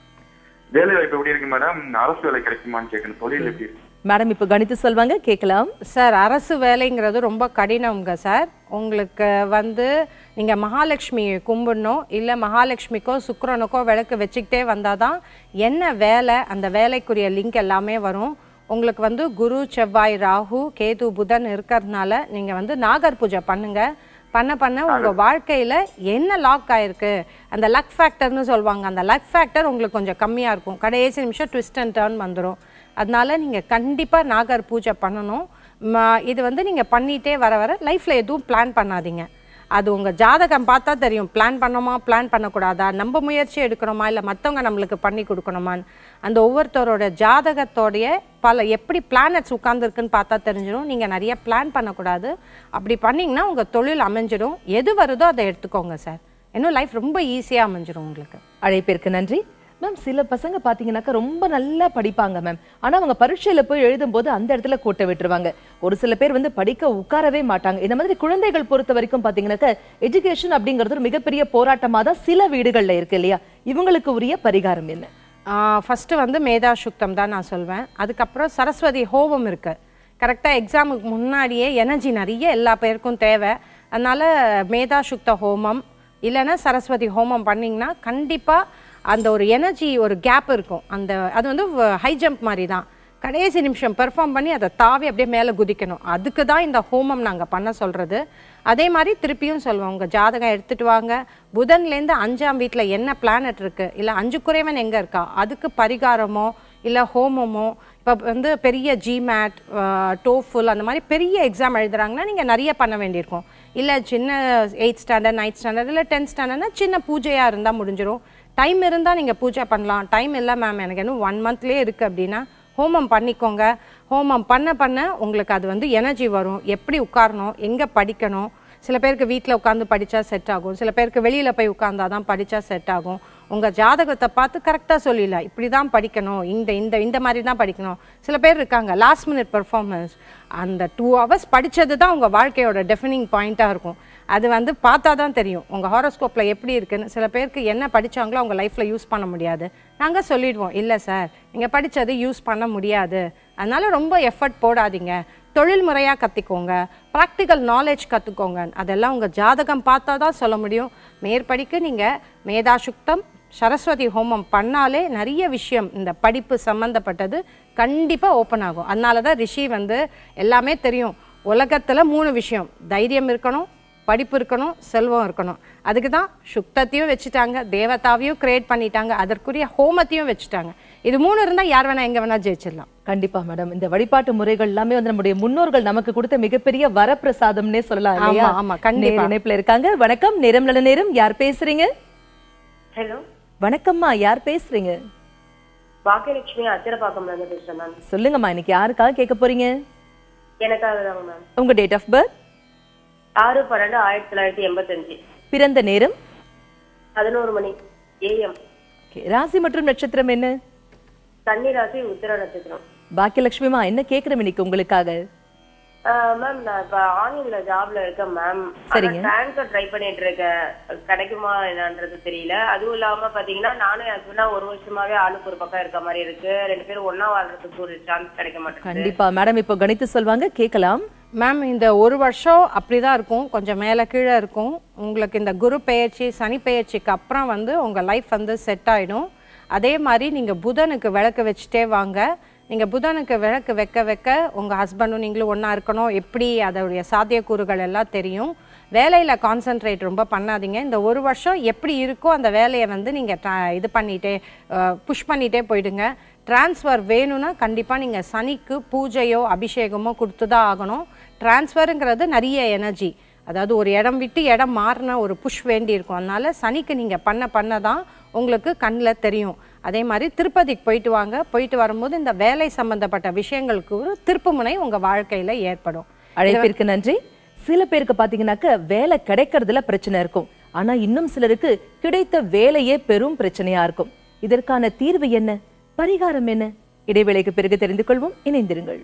வேலை வாய்ப்பு எப்படி இருக்கு மேடம் அரசு வேலை கிடைக்குமான்னு கேட்கணும் தொழில் எப்படி இருக்கு மேடம் இப்போ கணித்து சொல்வாங்க கேட்கலாம் சார் அரசு வேலைங்கிறது ரொம்ப கடினம்ங்க சார் உங்களுக்கு வந்து நீங்கள் மகாலட்சுமியை கும்பிடணும் இல்லை மகாலட்சுமிக்கோ சுக்கிரனுக்கோ விளக்கு வச்சுக்கிட்டே வந்தால் தான் என்ன வேலை அந்த வேலைக்குரிய லிங்க் எல்லாமே வரும் உங்களுக்கு வந்து குரு செவ்வாய் ராகு கேது புதன் இருக்கிறதுனால நீங்கள் வந்து நாகர் பூஜை பண்ணுங்க பண்ண பண்ண உங்கள் வாழ்க்கையில் என்ன லாக் ஆயிருக்கு அந்த லக் ஃபேக்டர்னு சொல்லுவாங்க அந்த லக் ஃபேக்டர் உங்களுக்கு கொஞ்சம் கம்மியாக இருக்கும் கடைசி நிமிஷம் ட்விஸ்ட் அண்ட் டர்ன் வந்துடும் அதனால நீங்கள் கண்டிப்பாக நாகர் பூஜை பண்ணணும் ம- இது வந்து நீங்கள் பண்ணிகிட்டே வர வர லைஃப்பில் எதுவும் பிளான் பண்ணாதீங்க அது உங்கள் ஜாதகம் பார்த்தா தெரியும் பிளான் பண்ணோமா பிளான் பண்ணக்கூடாதா நம்ம முயற்சி எடுக்கணுமா இல்லை மற்றவங்க நம்மளுக்கு பண்ணி கொடுக்கணுமான்னு அந்த ஒவ்வொருத்தரோட ஜாதகத்தோடைய பல எப்படி பிளானட்ஸ் உட்காந்துருக்குன்னு பார்த்தா தெரிஞ்சிடும் நீங்கள் நிறைய பிளான் பண்ணக்கூடாது அப்படி பண்ணிங்கன்னா உங்கள் தொழில் அமைஞ்சிடும் எது வருதோ அதை எடுத்துக்கோங்க சார் இன்னும் லைஃப் ரொம்ப ஈஸியாக அமைஞ்சிடும் உங்களுக்கு அழைப்பிற்கு நன்றி மேம் சில பசங்க பாத்தீங்கன்னாக்கா ரொம்ப நல்லா படிப்பாங்க மேம் ஆனா அவங்க பரீட்சையில போய் எழுதும்போது அந்த இடத்துல கோட்டை விட்டுருவாங்க ஒரு சில பேர் வந்து படிக்க உட்காரவே மாட்டாங்க இந்த மாதிரி குழந்தைகள் பொறுத்த வரைக்கும் பாத்தீங்கன்னாக்கா எஜுகேஷன் அப்படிங்கிறது ஒரு மிகப்பெரிய போராட்டமா தான் சில வீடுகள்ல இருக்கு இல்லையா இவங்களுக்கு உரிய பரிகாரம் என்ன ஃபஸ்ட்டு வந்து மேதா சுக்தம் தான் நான் சொல்வேன் அதுக்கப்புறம் சரஸ்வதி ஹோமம் இருக்கு கரெக்டாக எக்ஸாமுக்கு முன்னாடியே எனர்ஜி நிறைய எல்லா பேருக்கும் தேவை அதனால் மேதா சுக்த ஹோமம் இல்லைன்னா சரஸ்வதி ஹோமம் பண்ணிங்கன்னா கண்டிப்பாக அந்த ஒரு எனர்ஜி ஒரு கேப் இருக்கும் அந்த அது வந்து ஹை ஜம்ப் மாதிரி தான் கடைசி நிமிஷம் பெர்ஃபார்ம் பண்ணி அதை தாவி அப்படியே மேலே குதிக்கணும் அதுக்கு தான் இந்த ஹோமம் நாங்கள் பண்ண சொல்கிறது அதே மாதிரி திருப்பியும் சொல்லுவோம் உங்கள் ஜாதகம் எடுத்துகிட்டு வாங்க புதன்லேருந்து அஞ்சாம் வீட்டில் என்ன பிளானட் இருக்குது இல்லை அஞ்சு குறைவன் எங்கே இருக்கா அதுக்கு பரிகாரமோ இல்லை ஹோமமோ இப்போ வந்து பெரிய ஜிமேட் டோஃபுல் அந்த மாதிரி பெரிய எக்ஸாம் எழுதுறாங்கன்னா நீங்கள் நிறைய பண்ண வேண்டியிருக்கும் இல்லை சின்ன எயிட் ஸ்டாண்டர்ட் நைன்த் ஸ்டாண்டர்ட் இல்லை டென்த் ஸ்டாண்டர்ட்னா சின்ன பூஜையாக இருந்தால் முடிஞ்சிடும் டைம் இருந்தால் நீங்கள் பூஜை பண்ணலாம் டைம் இல்லை மேம் எனக்கு இன்னும் ஒன் மந்த்லேயே இருக்குது அப்படின்னா ஹோமம் பண்ணிக்கோங்க ஹோமம் பண்ண பண்ண உங்களுக்கு அது வந்து எனர்ஜி வரும் எப்படி உட்காரணும் எங்கே படிக்கணும் சில பேருக்கு வீட்டில் உட்காந்து படித்தா செட் ஆகும் சில பேருக்கு வெளியில் போய் உட்காந்தா தான் படித்தா செட் ஆகும் உங்கள் ஜாதகத்தை பார்த்து கரெக்டாக சொல்லிடலாம் இப்படி தான் படிக்கணும் இந்த இந்த இந்த மாதிரி தான் படிக்கணும் சில பேர் இருக்காங்க லாஸ்ட் மினிட் பெர்ஃபார்மன்ஸ் அந்த டூ ஹவர்ஸ் படித்தது தான் உங்கள் வாழ்க்கையோட டெஃபினிங் பாயிண்ட்டாக இருக்கும் அது வந்து பார்த்தா தான் தெரியும் உங்கள் ஹாரோஸ்கோப்பில் எப்படி இருக்குன்னு சில பேருக்கு என்ன படிச்சாங்களோ அவங்க லைஃப்பில் யூஸ் பண்ண முடியாது நாங்கள் சொல்லிடுவோம் இல்லை சார் நீங்கள் படிச்சது யூஸ் பண்ண முடியாது அதனால ரொம்ப எஃபர்ட் போடாதீங்க தொழில் முறையாக கற்றுக்கோங்க ப்ராக்டிக்கல் நாலேஜ் கற்றுக்கோங்க அதெல்லாம் உங்கள் ஜாதகம் பார்த்தா தான் சொல்ல முடியும் மேற்படிக்கு நீங்கள் மேதாசுக்தம் சரஸ்வதி ஹோமம் பண்ணாலே நிறைய விஷயம் இந்த படிப்பு சம்மந்தப்பட்டது கண்டிப்பாக ஓப்பன் ஆகும் அதனால தான் ரிஷி வந்து எல்லாமே தெரியும் உலகத்தில் மூணு விஷயம் தைரியம் இருக்கணும் படிப்பு இருக்கணும் செல்வம் இருக்கணும் அதுக்கு தான் சுக்தத்தையும் வச்சுட்டாங்க தேவதாவையும் கிரியேட் பண்ணிட்டாங்க அதற்குரிய ஹோமத்தையும் வச்சுட்டாங்க இது மூணு இருந்தால் யார் வேணா எங்கே வேணா ஜெயிச்சிடலாம் கண்டிப்பா மேடம் இந்த வழிபாட்டு முறைகள் எல்லாமே வந்து நம்முடைய முன்னோர்கள் நமக்கு கொடுத்த மிகப்பெரிய வரப்பிரசாதம்னே சொல்லலாம் இல்லையா ஆமா, ஆமா, கண்டிப்பா. நேர் இணைப்புல இருக்காங்க வணக்கம் நேரம் நல்ல நேரம் யார் பேசுறீங்க ஹலோ வணக்கம்மா யார் பேசுறீங்க பாக்கியலட்சுமி அச்சரப்பாக்கம்ல இருந்து பேசுறேன் மேம் சொல்லுங்கம்மா இன்னைக்கு யாருக்காக கேட்க போறீங்க எனக்காக தாங்க மேம் உங்க டேட் ஆஃப் பர்த் ஆறு பன்னெண்டு ஆயிரத்தி தொள்ளாயிரத்தி எண்பத்தஞ்சு பிறந்த நேரம் பதினோரு மணி ஏஎம் Okay, ராசி மற்றும் நட்சத்திரம் என்ன கன்னி ராசி உத்திர நட்சத்திரம் பாக்கியலட்சுமிமா என்ன கேட்கணும் இன்னைக்கு உங்களுக்காக மேம் நான் இப்ப ஆன்லைன்ல ஜாப்ல இருக்கேன் மேம் சரிங்க. ட்ரான்ஸ்ஃபர் ட்ரை பண்ணிட்டு இருக்கேன் கிடைக்குமா என்னன்றது தெரியல அதுவும் இல்லாம பாத்தீங்கன்னா நானும் ஹஸ்பண்டா ஒரு வருஷமாவே ஆளுக்கு ஒரு பக்கம் இருக்க மாதிரி இருக்கு ரெண்டு பேரும் ஒண்ணா வாழ்றதுக்கு ஒரு சான்ஸ் கிடைக்க மாட்டேங்குது கண்டிப்பா மேடம் இப்போ கணித்து சொல்வாங்க கேட்கலாம் மேம் இந்த ஒரு வருஷம் அப்படி தான் இருக்கும் கொஞ்சம் மேலே கீழே இருக்கும் உங்களுக்கு இந்த குரு பெயர்ச்சி சனி பெயர்ச்சிக்கு அப்புறம் வந்து உங்கள் லைஃப் வந்து செட் ஆகிடும் அதே மாதிரி நீங்கள் புதனுக்கு விளக்கு வச்சுட்டே வாங்க நீங்கள் புதனுக்கு விளக்கு வைக்க வைக்க உங்கள் ஹஸ்பண்டும் நீங்களும் ஒன்றா இருக்கணும் எப்படி அதோடைய சாத்தியக்கூறுகள் எல்லாம் தெரியும் வேலையில் கான்சென்ட்ரேட் ரொம்ப பண்ணாதீங்க இந்த ஒரு வருஷம் எப்படி இருக்கோ அந்த வேலையை வந்து நீங்கள் இது பண்ணிகிட்டே புஷ் பண்ணிகிட்டே போயிடுங்க ட்ரான்ஸ்ஃபர் வேணும்னா கண்டிப்பாக நீங்கள் சனிக்கு பூஜையோ அபிஷேகமோ கொடுத்து தான் ஆகணும் ட்ரான்ஸ்ஃபருங்கிறது நிறைய எனர்ஜி அதாவது ஒரு இடம் விட்டு இடம் மாறின ஒரு புஷ் வேண்டி இருக்கும் அதனால சனிக்கு நீங்கள் பண்ண பண்ண தான் உங்களுக்கு கண்ணில் தெரியும் அதே மாதிரி திருப்பதிக்கு போயிட்டு வாங்க போயிட்டு வரும்போது இந்த வேலை சம்பந்தப்பட்ட விஷயங்களுக்கு ஒரு திருப்புமுனை உங்கள் வாழ்க்கையில் ஏற்படும் அழைப்பிற்கு நன்றி சில பேருக்கு பாத்தீங்கன்னாக்க வேலை கிடைக்கிறதுல பிரச்சனை இருக்கும் ஆனா இன்னும் சிலருக்கு கிடைத்த வேலையே பெரும் பிரச்சனையா இருக்கும் இதற்கான தீர்வு என்ன பரிகாரம் என்ன இடைவேளைக்கு பிறகு தெரிந்து கொள்வோம் இணைந்திருங்கள்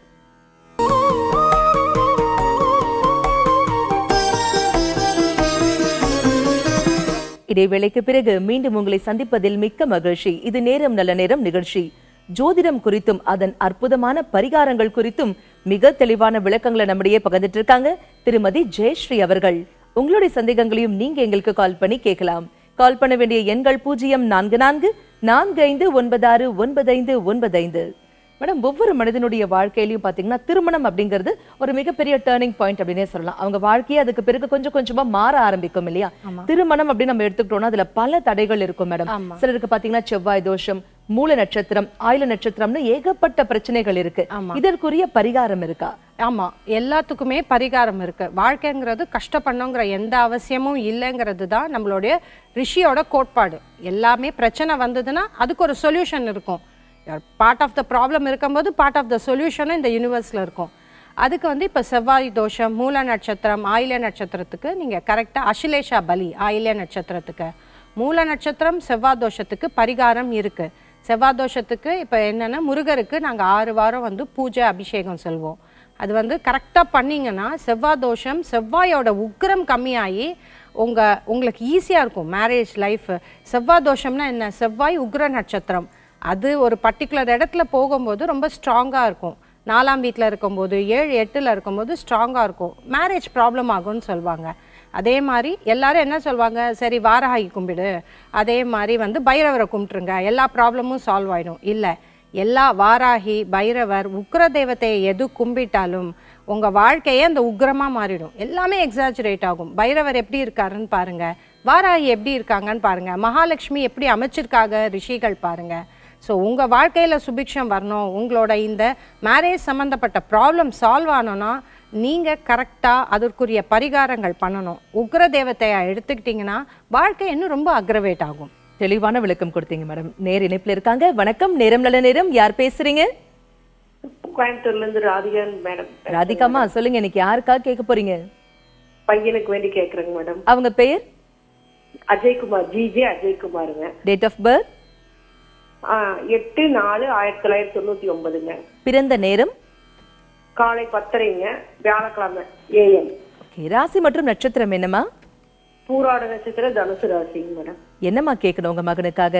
இடைவேளைக்கு பிறகு மீண்டும் உங்களை சந்திப்பதில் மிக்க மகிழ்ச்சி இது நேரம் நல்ல நேரம் நிகழ்ச்சி ஜோதிடம் குறித்தும் அதன் அற்புதமான பரிகாரங்கள் குறித்தும் மிக தெளிவான விளக்கங்களை நம்மிடையே பகிர்ந்துட்டு இருக்காங்க திருமதி ஜெயஸ்ரீ அவர்கள் உங்களுடைய சந்தேகங்களையும் நீங்க எங்களுக்கு கால் பண்ணி கேட்கலாம் கால் பண்ண வேண்டிய எண்கள் பூஜ்ஜியம் நான்கு நான்கு நான்கு ஐந்து ஒன்பது ஆறு ஒன்பது ஐந்து ஒன்பது ஐந்து மேடம் ஒவ்வொரு மனிதனுடைய வாழ்க்கையிலயும் பாத்தீங்கன்னா திருமணம் அப்படிங்கிறது ஒரு மிகப்பெரிய டேர்னிங் பாயிண்ட் அப்படின்னே சொல்லலாம் அவங்க வாழ்க்கையே அதுக்கு பிறகு கொஞ்சம் கொஞ்சமா மாற ஆரம்பிக்கும் இல்லையா திருமணம் அப்படின்னு நம்ம எடுத்துக்கிட்டோம்னா அதுல பல தடைகள் இருக்கும் மேடம் சிலருக்கு பாத்தீங்கன்னா செவ்வாய் தோஷம் மூல நட்சத்திரம் ஆயுள நட்சத்திரம்னு ஏகப்பட்ட பிரச்சனைகள் இருக்கு இதற்குரிய பரிகாரம் இருக்கா ஆமா எல்லாத்துக்குமே பரிகாரம் இருக்கு வாழ்க்கைங்கிறது கஷ்டப்படணுங்கிற எந்த அவசியமும் இல்லைங்கிறது தான் நம்மளுடைய ரிஷியோட கோட்பாடு எல்லாமே பிரச்சனை வந்ததுன்னா அதுக்கு ஒரு சொல்யூஷன் இருக்கும் பார்ட் ஆஃப் த ப்ராப்ளம் இருக்கும்போது பார்ட் ஆஃப் த சொல்யூஷனும் இந்த யூனிவர்ஸில் இருக்கும் அதுக்கு வந்து இப்போ செவ்வாய் தோஷம் மூல நட்சத்திரம் ஆயில்ய நட்சத்திரத்துக்கு நீங்கள் கரெக்டாக அஷிலேஷா பலி ஆயில்ய நட்சத்திரத்துக்கு மூல நட்சத்திரம் செவ்வாய் தோஷத்துக்கு பரிகாரம் இருக்குது செவ்வாய் தோஷத்துக்கு இப்போ என்னென்னா முருகருக்கு நாங்கள் ஆறு வாரம் வந்து பூஜை அபிஷேகம் செல்வோம் அது வந்து கரெக்டாக பண்ணிங்கன்னா செவ்வாய் தோஷம் செவ்வாயோட உக்கிரம் கம்மியாகி உங்கள் உங்களுக்கு ஈஸியாக இருக்கும் மேரேஜ் லைஃப் செவ்வாய் தோஷம்னா என்ன செவ்வாய் உக்ர நட்சத்திரம் அது ஒரு பர்டிகுலர் இடத்துல போகும்போது ரொம்ப ஸ்ட்ராங்காக இருக்கும் நாலாம் வீட்டில் இருக்கும்போது ஏழு எட்டில் இருக்கும்போது ஸ்ட்ராங்காக இருக்கும் மேரேஜ் ப்ராப்ளம் ஆகும்னு சொல்லுவாங்க அதே மாதிரி எல்லாரும் என்ன சொல்லுவாங்க சரி வாராகி கும்பிடு அதே மாதிரி வந்து பைரவரை கும்பிட்டுருங்க எல்லா ப்ராப்ளமும் சால்வ் ஆயிடும் இல்லை எல்லா வாராகி பைரவர் உக்ர தெய்வத்தையை எது கும்பிட்டாலும் உங்கள் வாழ்க்கையே அந்த உக்ரமாக மாறிடும் எல்லாமே எக்ஸாஜுரேட் ஆகும் பைரவர் எப்படி இருக்காருன்னு பாருங்க வாராகி எப்படி இருக்காங்கன்னு பாருங்க மகாலட்சுமி எப்படி அமைச்சிருக்காங்க ரிஷிகள் பாருங்க ஸோ உங்கள் வாழ்க்கையில் சுபிக்ஷம் வரணும் உங்களோட இந்த மேரேஜ் சம்மந்தப்பட்ட ப்ராப்ளம் சால்வ் ஆனோன்னா நீங்கள் கரெக்டாக அதற்குரிய பரிகாரங்கள் பண்ணணும் உக்ர தேவத்தையா எடுத்துக்கிட்டிங்கன்னா வாழ்க்கை இன்னும் ரொம்ப அக்ரவேட் ஆகும் தெளிவான விளக்கம் கொடுத்தீங்க மேடம் நேர் இணைப்புல இருக்காங்க வணக்கம் நேரம் நல்ல நேரம் யார் பேசுறீங்க கோயம்புத்தூர்ல இருந்து ராதிகா மேடம் ராதிகாமா சொல்லுங்க இன்னைக்கு யாருக்கா கேட்க போறீங்க பையனுக்கு வேண்டி கேக்குறேங்க மேடம் அவங்க பெயர் அஜய்குமார் ஜிஜே அஜய்குமாருங்க டேட் ஆஃப் பர்த் ஆ, எட்டு நாலு ஆயிரத்தி தொள்ளாயிரத்தி தொண்ணூத்தி ஒன்பதுங்க பிறந்த நேரம் காலை பத்தரைங்க வியாழக்கிழமை ஏஎம் Okay, ராசி மற்றும் நட்சத்திரம் என்னமா பூராட நட்சத்திரம் தனுசு ராசிங்க மேடம் என்னம்மா கேட்கணும் உங்க மகனுக்காக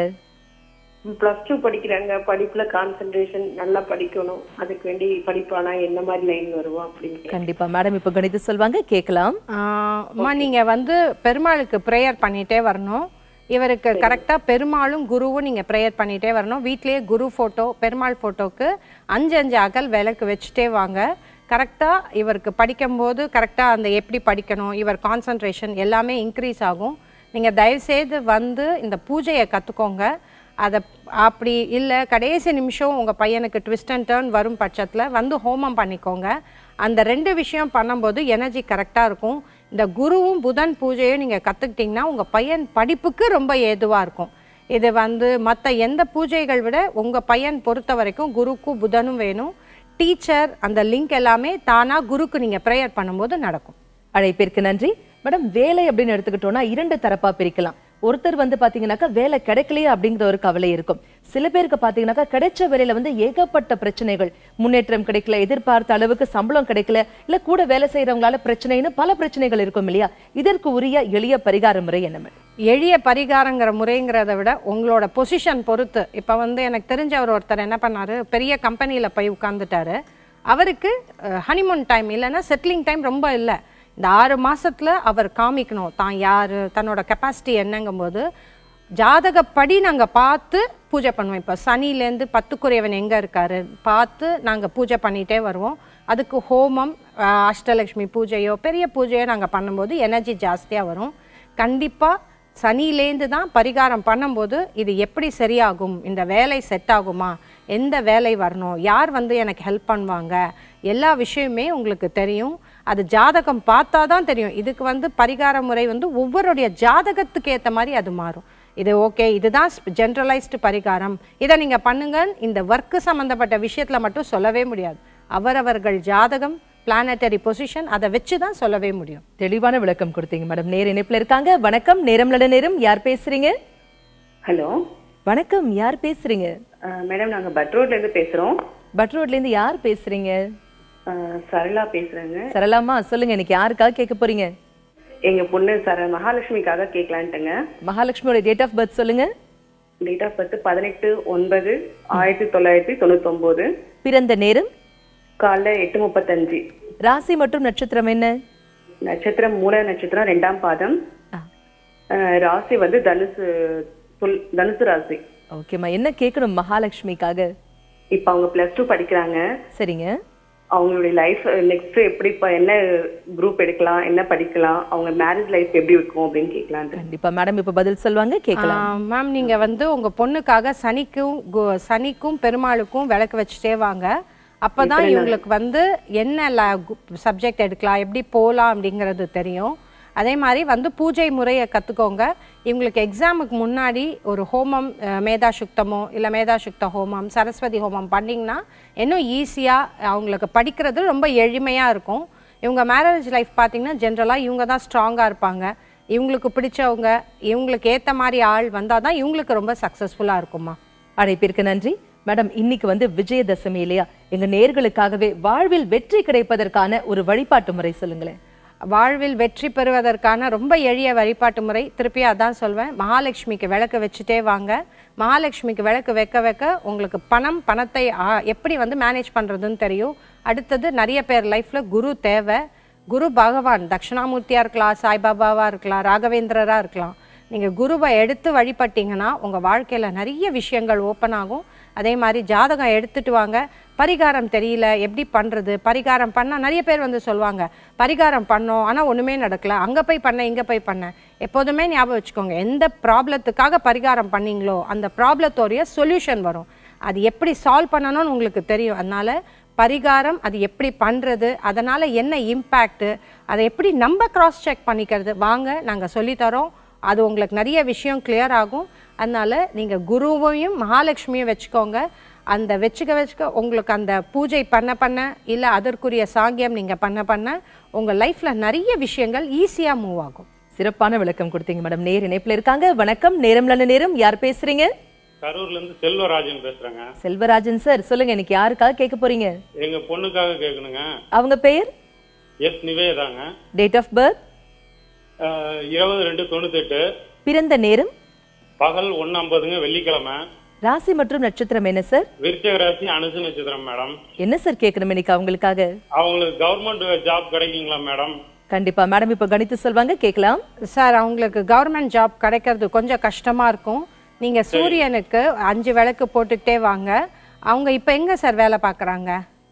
பிளஸ் டூ படிக்கிறாங்க படிப்புல கான்சென்ட்ரேஷன் நல்லா படிக்கணும் அதுக்கு வேண்டி படிப்பானா என்ன மாதிரி லைன் வருவோம் அப்படின்னு கண்டிப்பா மேடம் இப்ப கணித்து சொல்வாங்க கேட்கலாம் அம்மா நீங்கள் வந்து பெருமாளுக்கு ப்ரேயர் பண்ணிகிட்டே வரணும் இவருக்கு கரெக்டாக பெருமாளும் குருவும் நீங்கள் ப்ரேயர் பண்ணிகிட்டே வரணும் வீட்லேயே குரு ஃபோட்டோ பெருமாள் ஃபோட்டோக்கு அஞ்சு அஞ்சு அகல் விளக்கு வச்சுட்டே வாங்க கரெக்டாக இவருக்கு படிக்கும்போது கரெக்டாக அந்த எப்படி படிக்கணும் இவர் கான்சன்ட்ரேஷன் எல்லாமே இன்க்ரீஸ் ஆகும் நீங்கள் தயவுசெய்து வந்து இந்த பூஜையை கற்றுக்கோங்க அதை அப்படி இல்லை கடைசி நிமிஷம் உங்கள் பையனுக்கு ட்விஸ்ட் அண்ட் டர்ன் வரும் பட்சத்தில் வந்து ஹோமம் பண்ணிக்கோங்க அந்த ரெண்டு விஷயம் பண்ணும்போது எனர்ஜி கரெக்டாக இருக்கும் இந்த குருவும் புதன் பூஜையும் நீங்கள் கற்றுக்கிட்டிங்கன்னா உங்கள் பையன் படிப்புக்கு ரொம்ப ஏதுவாக இருக்கும் இது வந்து மற்ற எந்த பூஜைகள் விட உங்கள் பையன் பொறுத்த வரைக்கும் குருக்கும் புதனும் வேணும் டீச்சர் அந்த லிங்க் எல்லாமே தானாக குருக்கு நீங்கள் ப்ரேயர் பண்ணும்போது நடக்கும் அழைப்பிற்கு நன்றி மேடம் வேலை அப்படின்னு எடுத்துக்கிட்டோம்னா இரண்டு தரப்பா பிரிக்கலாம் ஒருத்தர் வந்து பாத்தீங்கன்னாக்கா வேலை கிடைக்கலையே அப்படிங்கிற ஒரு கவலை இருக்கும் சில பேருக்கு பாத்தீங்கன்னாக்கா கிடைச்ச வேலையில வந்து ஏகப்பட்ட பிரச்சனைகள் முன்னேற்றம் கிடைக்கல எதிர்பார்த்த அளவுக்கு சம்பளம் கிடைக்கல இல்ல கூட வேலை செய்யறவங்களால பிரச்சனைன்னு பல பிரச்சனைகள் இருக்கும் இல்லையா இதற்கு உரிய எளிய பரிகார முறை என்ன மேடம் எளிய பரிகாரங்கிற முறைங்கிறத விட உங்களோட பொசிஷன் பொறுத்து இப்போ வந்து எனக்கு தெரிஞ்சவர் ஒருத்தர் என்ன பண்ணாரு பெரிய கம்பெனியில் போய் உட்காந்துட்டாரு அவருக்கு ஹனிமூன் டைம் இல்லைன்னா செட்டிலிங் டைம் ரொம்ப இல்லை இந்த ஆறு மாசத்துல அவர் காமிக்கணும் தான் யார் தன்னோட கெப்பாசிட்டி என்னங்கும்போது ஜாதகப்படி நாங்கள் பார்த்து பூஜை பண்ணுவோம் இப்போ சனிலேருந்து பத்துக்குரியவன் எங்கே இருக்காரு பார்த்து நாங்கள் பூஜை பண்ணிகிட்டே வருவோம் அதுக்கு ஹோமம் அஹ், அஷ்டலக்ஷ்மி பூஜையோ பெரிய பூஜையோ நாங்கள் பண்ணும்போது எனர்ஜி ஜாஸ்தியாக வரும் கண்டிப்பாக சனிலேருந்து தான் பரிகாரம் பண்ணும்போது இது எப்படி சரியாகும் இந்த வேலை செட் ஆகுமா எந்த வேலை வரணும் யார் வந்து எனக்கு ஹெல்ப் பண்ணுவாங்க எல்லா விஷயமே உங்களுக்கு தெரியும் அது ஜாதகம் பார்த்தா தான் தெரியும் இதுக்கு வந்து பரிகார முறை வந்து ஒவ்வொருடைய ஜாதகத்துக்கு ஏற்ற மாதிரி அது மாறும் இது ஓகே இதுதான் ஜென்ரலைஸ்டு பரிகாரம் இதை நீங்கள் பண்ணுங்க இந்த ஒர்க்கு சம்மந்தப்பட்ட விஷயத்தில் மட்டும் சொல்லவே முடியாது அவரவர்கள் ஜாதகம் பிளானட்டரி பொசிஷன் அதை வச்சு தான் சொல்லவே முடியும் தெளிவான விளக்கம் கொடுத்தீங்க மேடம் நேர இணைப்புல இருக்காங்க வணக்கம் நேரம் நல்ல நேரம் யார் பேசுறீங்க ஹலோ வணக்கம் யார் பேசுறீங்க மேடம் நாங்க பட் ரோட்ல இருந்து பேசுறோம் பட் ரோட்ல இருந்து யார் பேசுறீங்க அஹ், சரளா பேசுறேங்க சரளாமா சொல்லுங்க இன்னைக்கு யாருக்காக கேட்க போறீங்க எங்க பொண்ணு சர மகாலட்சுமிக்காக கேட்கலான்ட்டுங்க மகாலட்சுமியோட டேட் ஆஃப் பர்த் சொல்லுங்க டேட் ஆஃப் பர்த் பதினெட்டு ஒன்பது ஆயிரத்தி தொள்ளாயிரத்தி தொண்ணூத்தி ஒன்பது பிறந்த நேரம் காலைல எட்டு முப்பத்தஞ்சு ராசி மற்றும் நட்சத்திரம் என்ன நட்சத்திரம் மூல நட்சத்திரம் ரெண்டாம் பாதம் அஹ், ராசி வந்து தனுசு புல் தனுசு ராசி ஓகேம்மா என்ன கேட்கணும் மகாலட்சுமிக்காக இப்ப அவங்க பிளஸ் டூ படிக்கிறாங்க சரிங்க அவங்களுடைய லைஃப் நெக்ஸ்ட் எப்படி இப்ப என்ன குரூப் எடுக்கலாம் என்ன படிக்கலாம் அவங்க மேரேஜ் லைஃப் எப்படி இருக்கும் அப்படின்னு கேட்கலாம் கண்டிப்பா மேடம் இப்ப பதில் சொல்லுவாங்க கேட்கலாம் மேம் நீங்கள் வந்து உங்கள் பொண்ணுக்காக சனிக்கும் கு- சனிக்கும் பெருமாளுக்கும் விளக்கு வச்சுட்டே வாங்க அப்போ தான் எத்தனை நாள்? இவங்களுக்கு வந்து என்ன சப்ஜெக்ட் எடுக்கலாம் எப்படி போகலாம் அப்படிங்கிறது தெரியும் அதே மாதிரி வந்து பூஜை முறையை கற்றுக்கோங்க இவங்களுக்கு எக்ஸாமுக்கு முன்னாடி ஒரு ஹோமம் அஹ், மேதா சுக்தமோ இல்லை மேதா சுக்த ஹோமம் சரஸ்வதி ஹோமம் பண்ணிங்கன்னா இன்னும் ஈஸியாக அவங்களுக்கு படிக்கிறது ரொம்ப எளிமையாக இருக்கும் இவங்க மேரேஜ் லைஃப் பார்த்தீங்கன்னா ஜென்ரலாக இவங்க தான் ஸ்ட்ராங்காக இருப்பாங்க இவங்களுக்கு பிடிச்சவங்க இவங்களுக்கு ஏற்ற மாதிரி ஆள் வந்தால் தான் இவங்களுக்கு ரொம்ப சக்ஸஸ்ஃபுல்லாக இருக்குமா அழைப்பிற்கு நன்றி மேடம் இன்னைக்கு வந்து விஜயதசமி இல்லையா எங்க நேர்களுக்காகவே வாழ்வில் வெற்றி கிடைப்பதற்கான ஒரு வழிபாட்டு முறை சொல்லுங்களேன் வாழ்வில் வெற்றி பெறுவதற்கான ரொம்ப எளிய வழிபாட்டு முறை திருப்பி அதான் சொல்வேன் மகாலட்சுமிக்கு விளக்கு வச்சுட்டே வாங்க மகாலட்சுமிக்கு விளக்கு வைக்க வைக்க உங்களுக்கு பணம் பணத்தை ஆ, எப்படி வந்து மேனேஜ் பண்ணுறதுன்னு தெரியும் அடுத்தது நிறைய பேர் லைஃப்பில் குரு தேவை குரு பகவான் தட்சிணாமூர்த்தியாக இருக்கலாம் சாய்பாபாவாக இருக்கலாம் ராகவேந்திரராக இருக்கலாம் நீங்கள் குருவை எடுத்து வழிபட்டீங்கன்னா உங்கள் வாழ்க்கையில் நிறைய விஷயங்கள் ஓப்பன் ஆகும் அதே மாதிரி ஜாதகம் எடுத்துட்டு வாங்க பரிகாரம் தெரியல எப்படி பண்ணுறது பரிகாரம் பண்ணால் நிறைய பேர் வந்து சொல்லுவாங்க பரிகாரம் பண்ணோம் ஆனால் ஒன்றுமே நடக்கல அங்கே போய் பண்ண இங்கே போய் பண்ண எப்போதுமே ஞாபகம் வச்சுக்கோங்க எந்த ப்ராப்ளத்துக்காக பரிகாரம் பண்ணீங்களோ அந்த ப்ராப்ளத்தோடைய சொல்யூஷன் வரும் அது எப்படி சால்வ் பண்ணணும்னு உங்களுக்கு தெரியும் அதனால பரிகாரம் அது எப்படி பண்ணுறது அதனால் என்ன இம்பேக்ட்டு அதை எப்படி நம்ம கிராஸ் செக் பண்ணிக்கிறது வாங்க நாங்கள் சொல்லித்தரோம் அது உங்களுக்கு நிறைய விஷயம் clear ஆகும் அதனால நீங்கள் குருவையும் மகாலட்சுமியும் வச்சுக்கோங்க அந்த வச்சுக்க வச்சுக்க உங்களுக்கு அந்த பூஜை பண்ண பண்ண இல்லை அதற்குரிய சாங்கியம் நீங்கள் பண்ண பண்ண உங்கள் லைஃப்பில் நிறைய விஷயங்கள் ஈஸியாக மூவ் ஆகும் சிறப்பான விளக்கம் கொடுத்தீங்க மேடம் நேர் இணைப்புல இருக்காங்க வணக்கம் நேரம் நல்ல நேரம் யார் பேசுறீங்க கரூர்ல இருந்து செல்வராஜன் பேசுறேங்க செல்வராஜன் சார் சொல்லுங்க இன்னைக்கு யாருக்காக கேட்க போறீங்க எங்க பொண்ணுக்காக கேட்கணுங்க அவங்க பெயர் எஸ் நிவேதாங்க டேட் ஆஃப் பர்த் அஹ், இருபது ரெண்டு தொண்ணூத்தெட்டு பிறந்த நேரம் பகல் ஒன்னு ஐம்பதுங்க வெள்ளிக்கிழமை ராசி மற்றும் நட்சத்திரம் என்ன சார் விருச்சக ராசி அனுசு நட்சத்திரம் மேடம் என்ன சார் கேட்கணும் இன்னைக்கு அவங்களுக்காக அவங்களுக்கு கவர்மெண்ட் ஜாப் கிடைக்குங்களா மேடம் கண்டிப்பா மேடம் இப்ப கணித்து சொல்வாங்க கேட்கலாம் சார் அவங்களுக்கு கவர்மெண்ட் ஜாப் கிடைக்கிறது கொஞ்சம் கஷ்டமாக இருக்கும் நீங்கள் சூரியனுக்கு அஞ்சு விளக்கு போட்டுக்கிட்டே வாங்க அவங்க இப்போ எங்கே சார் வேலை பார்க்குறாங்க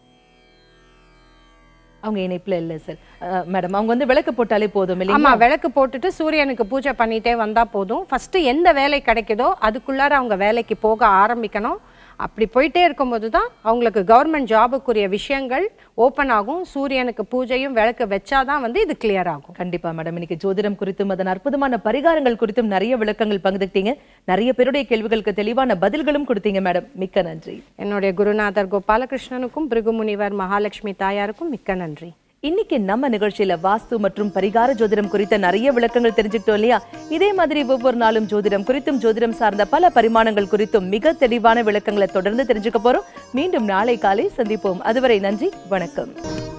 அவங்க இணைப்புல இல்ல சார் அஹ், மேடம் அவங்க வந்து விளக்கு போட்டாலே போதும் ஆமா இல்லைங்களா விளக்கு போட்டுட்டு சூரியனுக்கு பூஜை பண்ணிட்டே வந்தா போதும் ஃபர்ஸ்ட் எந்த வேலை கிடைக்குதோ அதுக்குள்ளார அவங்க வேலைக்கு போக ஆரம்பிக்கணும் அப்படி போயிட்டே இருக்கும்போது தான் அவங்களுக்கு கவர்மெண்ட் ஜாபுக்குரிய விஷயங்கள் ஓப்பன் ஆகும் சூரியனுக்கு பூஜையும் விளக்கு வச்சாதான் வந்து இது கிளியர் ஆகும் கண்டிப்பா மேடம் இன்னைக்கு ஜோதிடம் குறித்தும் அதன் அற்புதமான பரிகாரங்கள் குறித்தும் நிறைய விளக்கங்கள் பகிர்ந்துக்கிட்டீங்க நிறைய பேருடைய கேள்விகளுக்கு தெளிவான பதில்களும் கொடுத்தீங்க மேடம் மிக்க நன்றி என்னுடைய குருநாதர் கோபாலகிருஷ்ணனுக்கும் பிருகுமுனிவர் மகாலட்சுமி தாயாருக்கும் மிக்க நன்றி இன்னைக்கு நம்ம நிகழ்ச்சியில வாஸ்து மற்றும் பரிகார ஜோதிடம் குறித்த நிறைய விளக்கங்கள் தெரிஞ்சுக்கிட்டோம் இல்லையா இதே மாதிரி ஒவ்வொரு நாளும் ஜோதிடம் குறித்தும் ஜோதிடம் சார்ந்த பல பரிமாணங்கள் குறித்தும் மிக தெளிவான விளக்கங்களை தொடர்ந்து தெரிஞ்சுக்க போறோம் மீண்டும் நாளை காலை சந்திப்போம் அதுவரை நன்றி வணக்கம்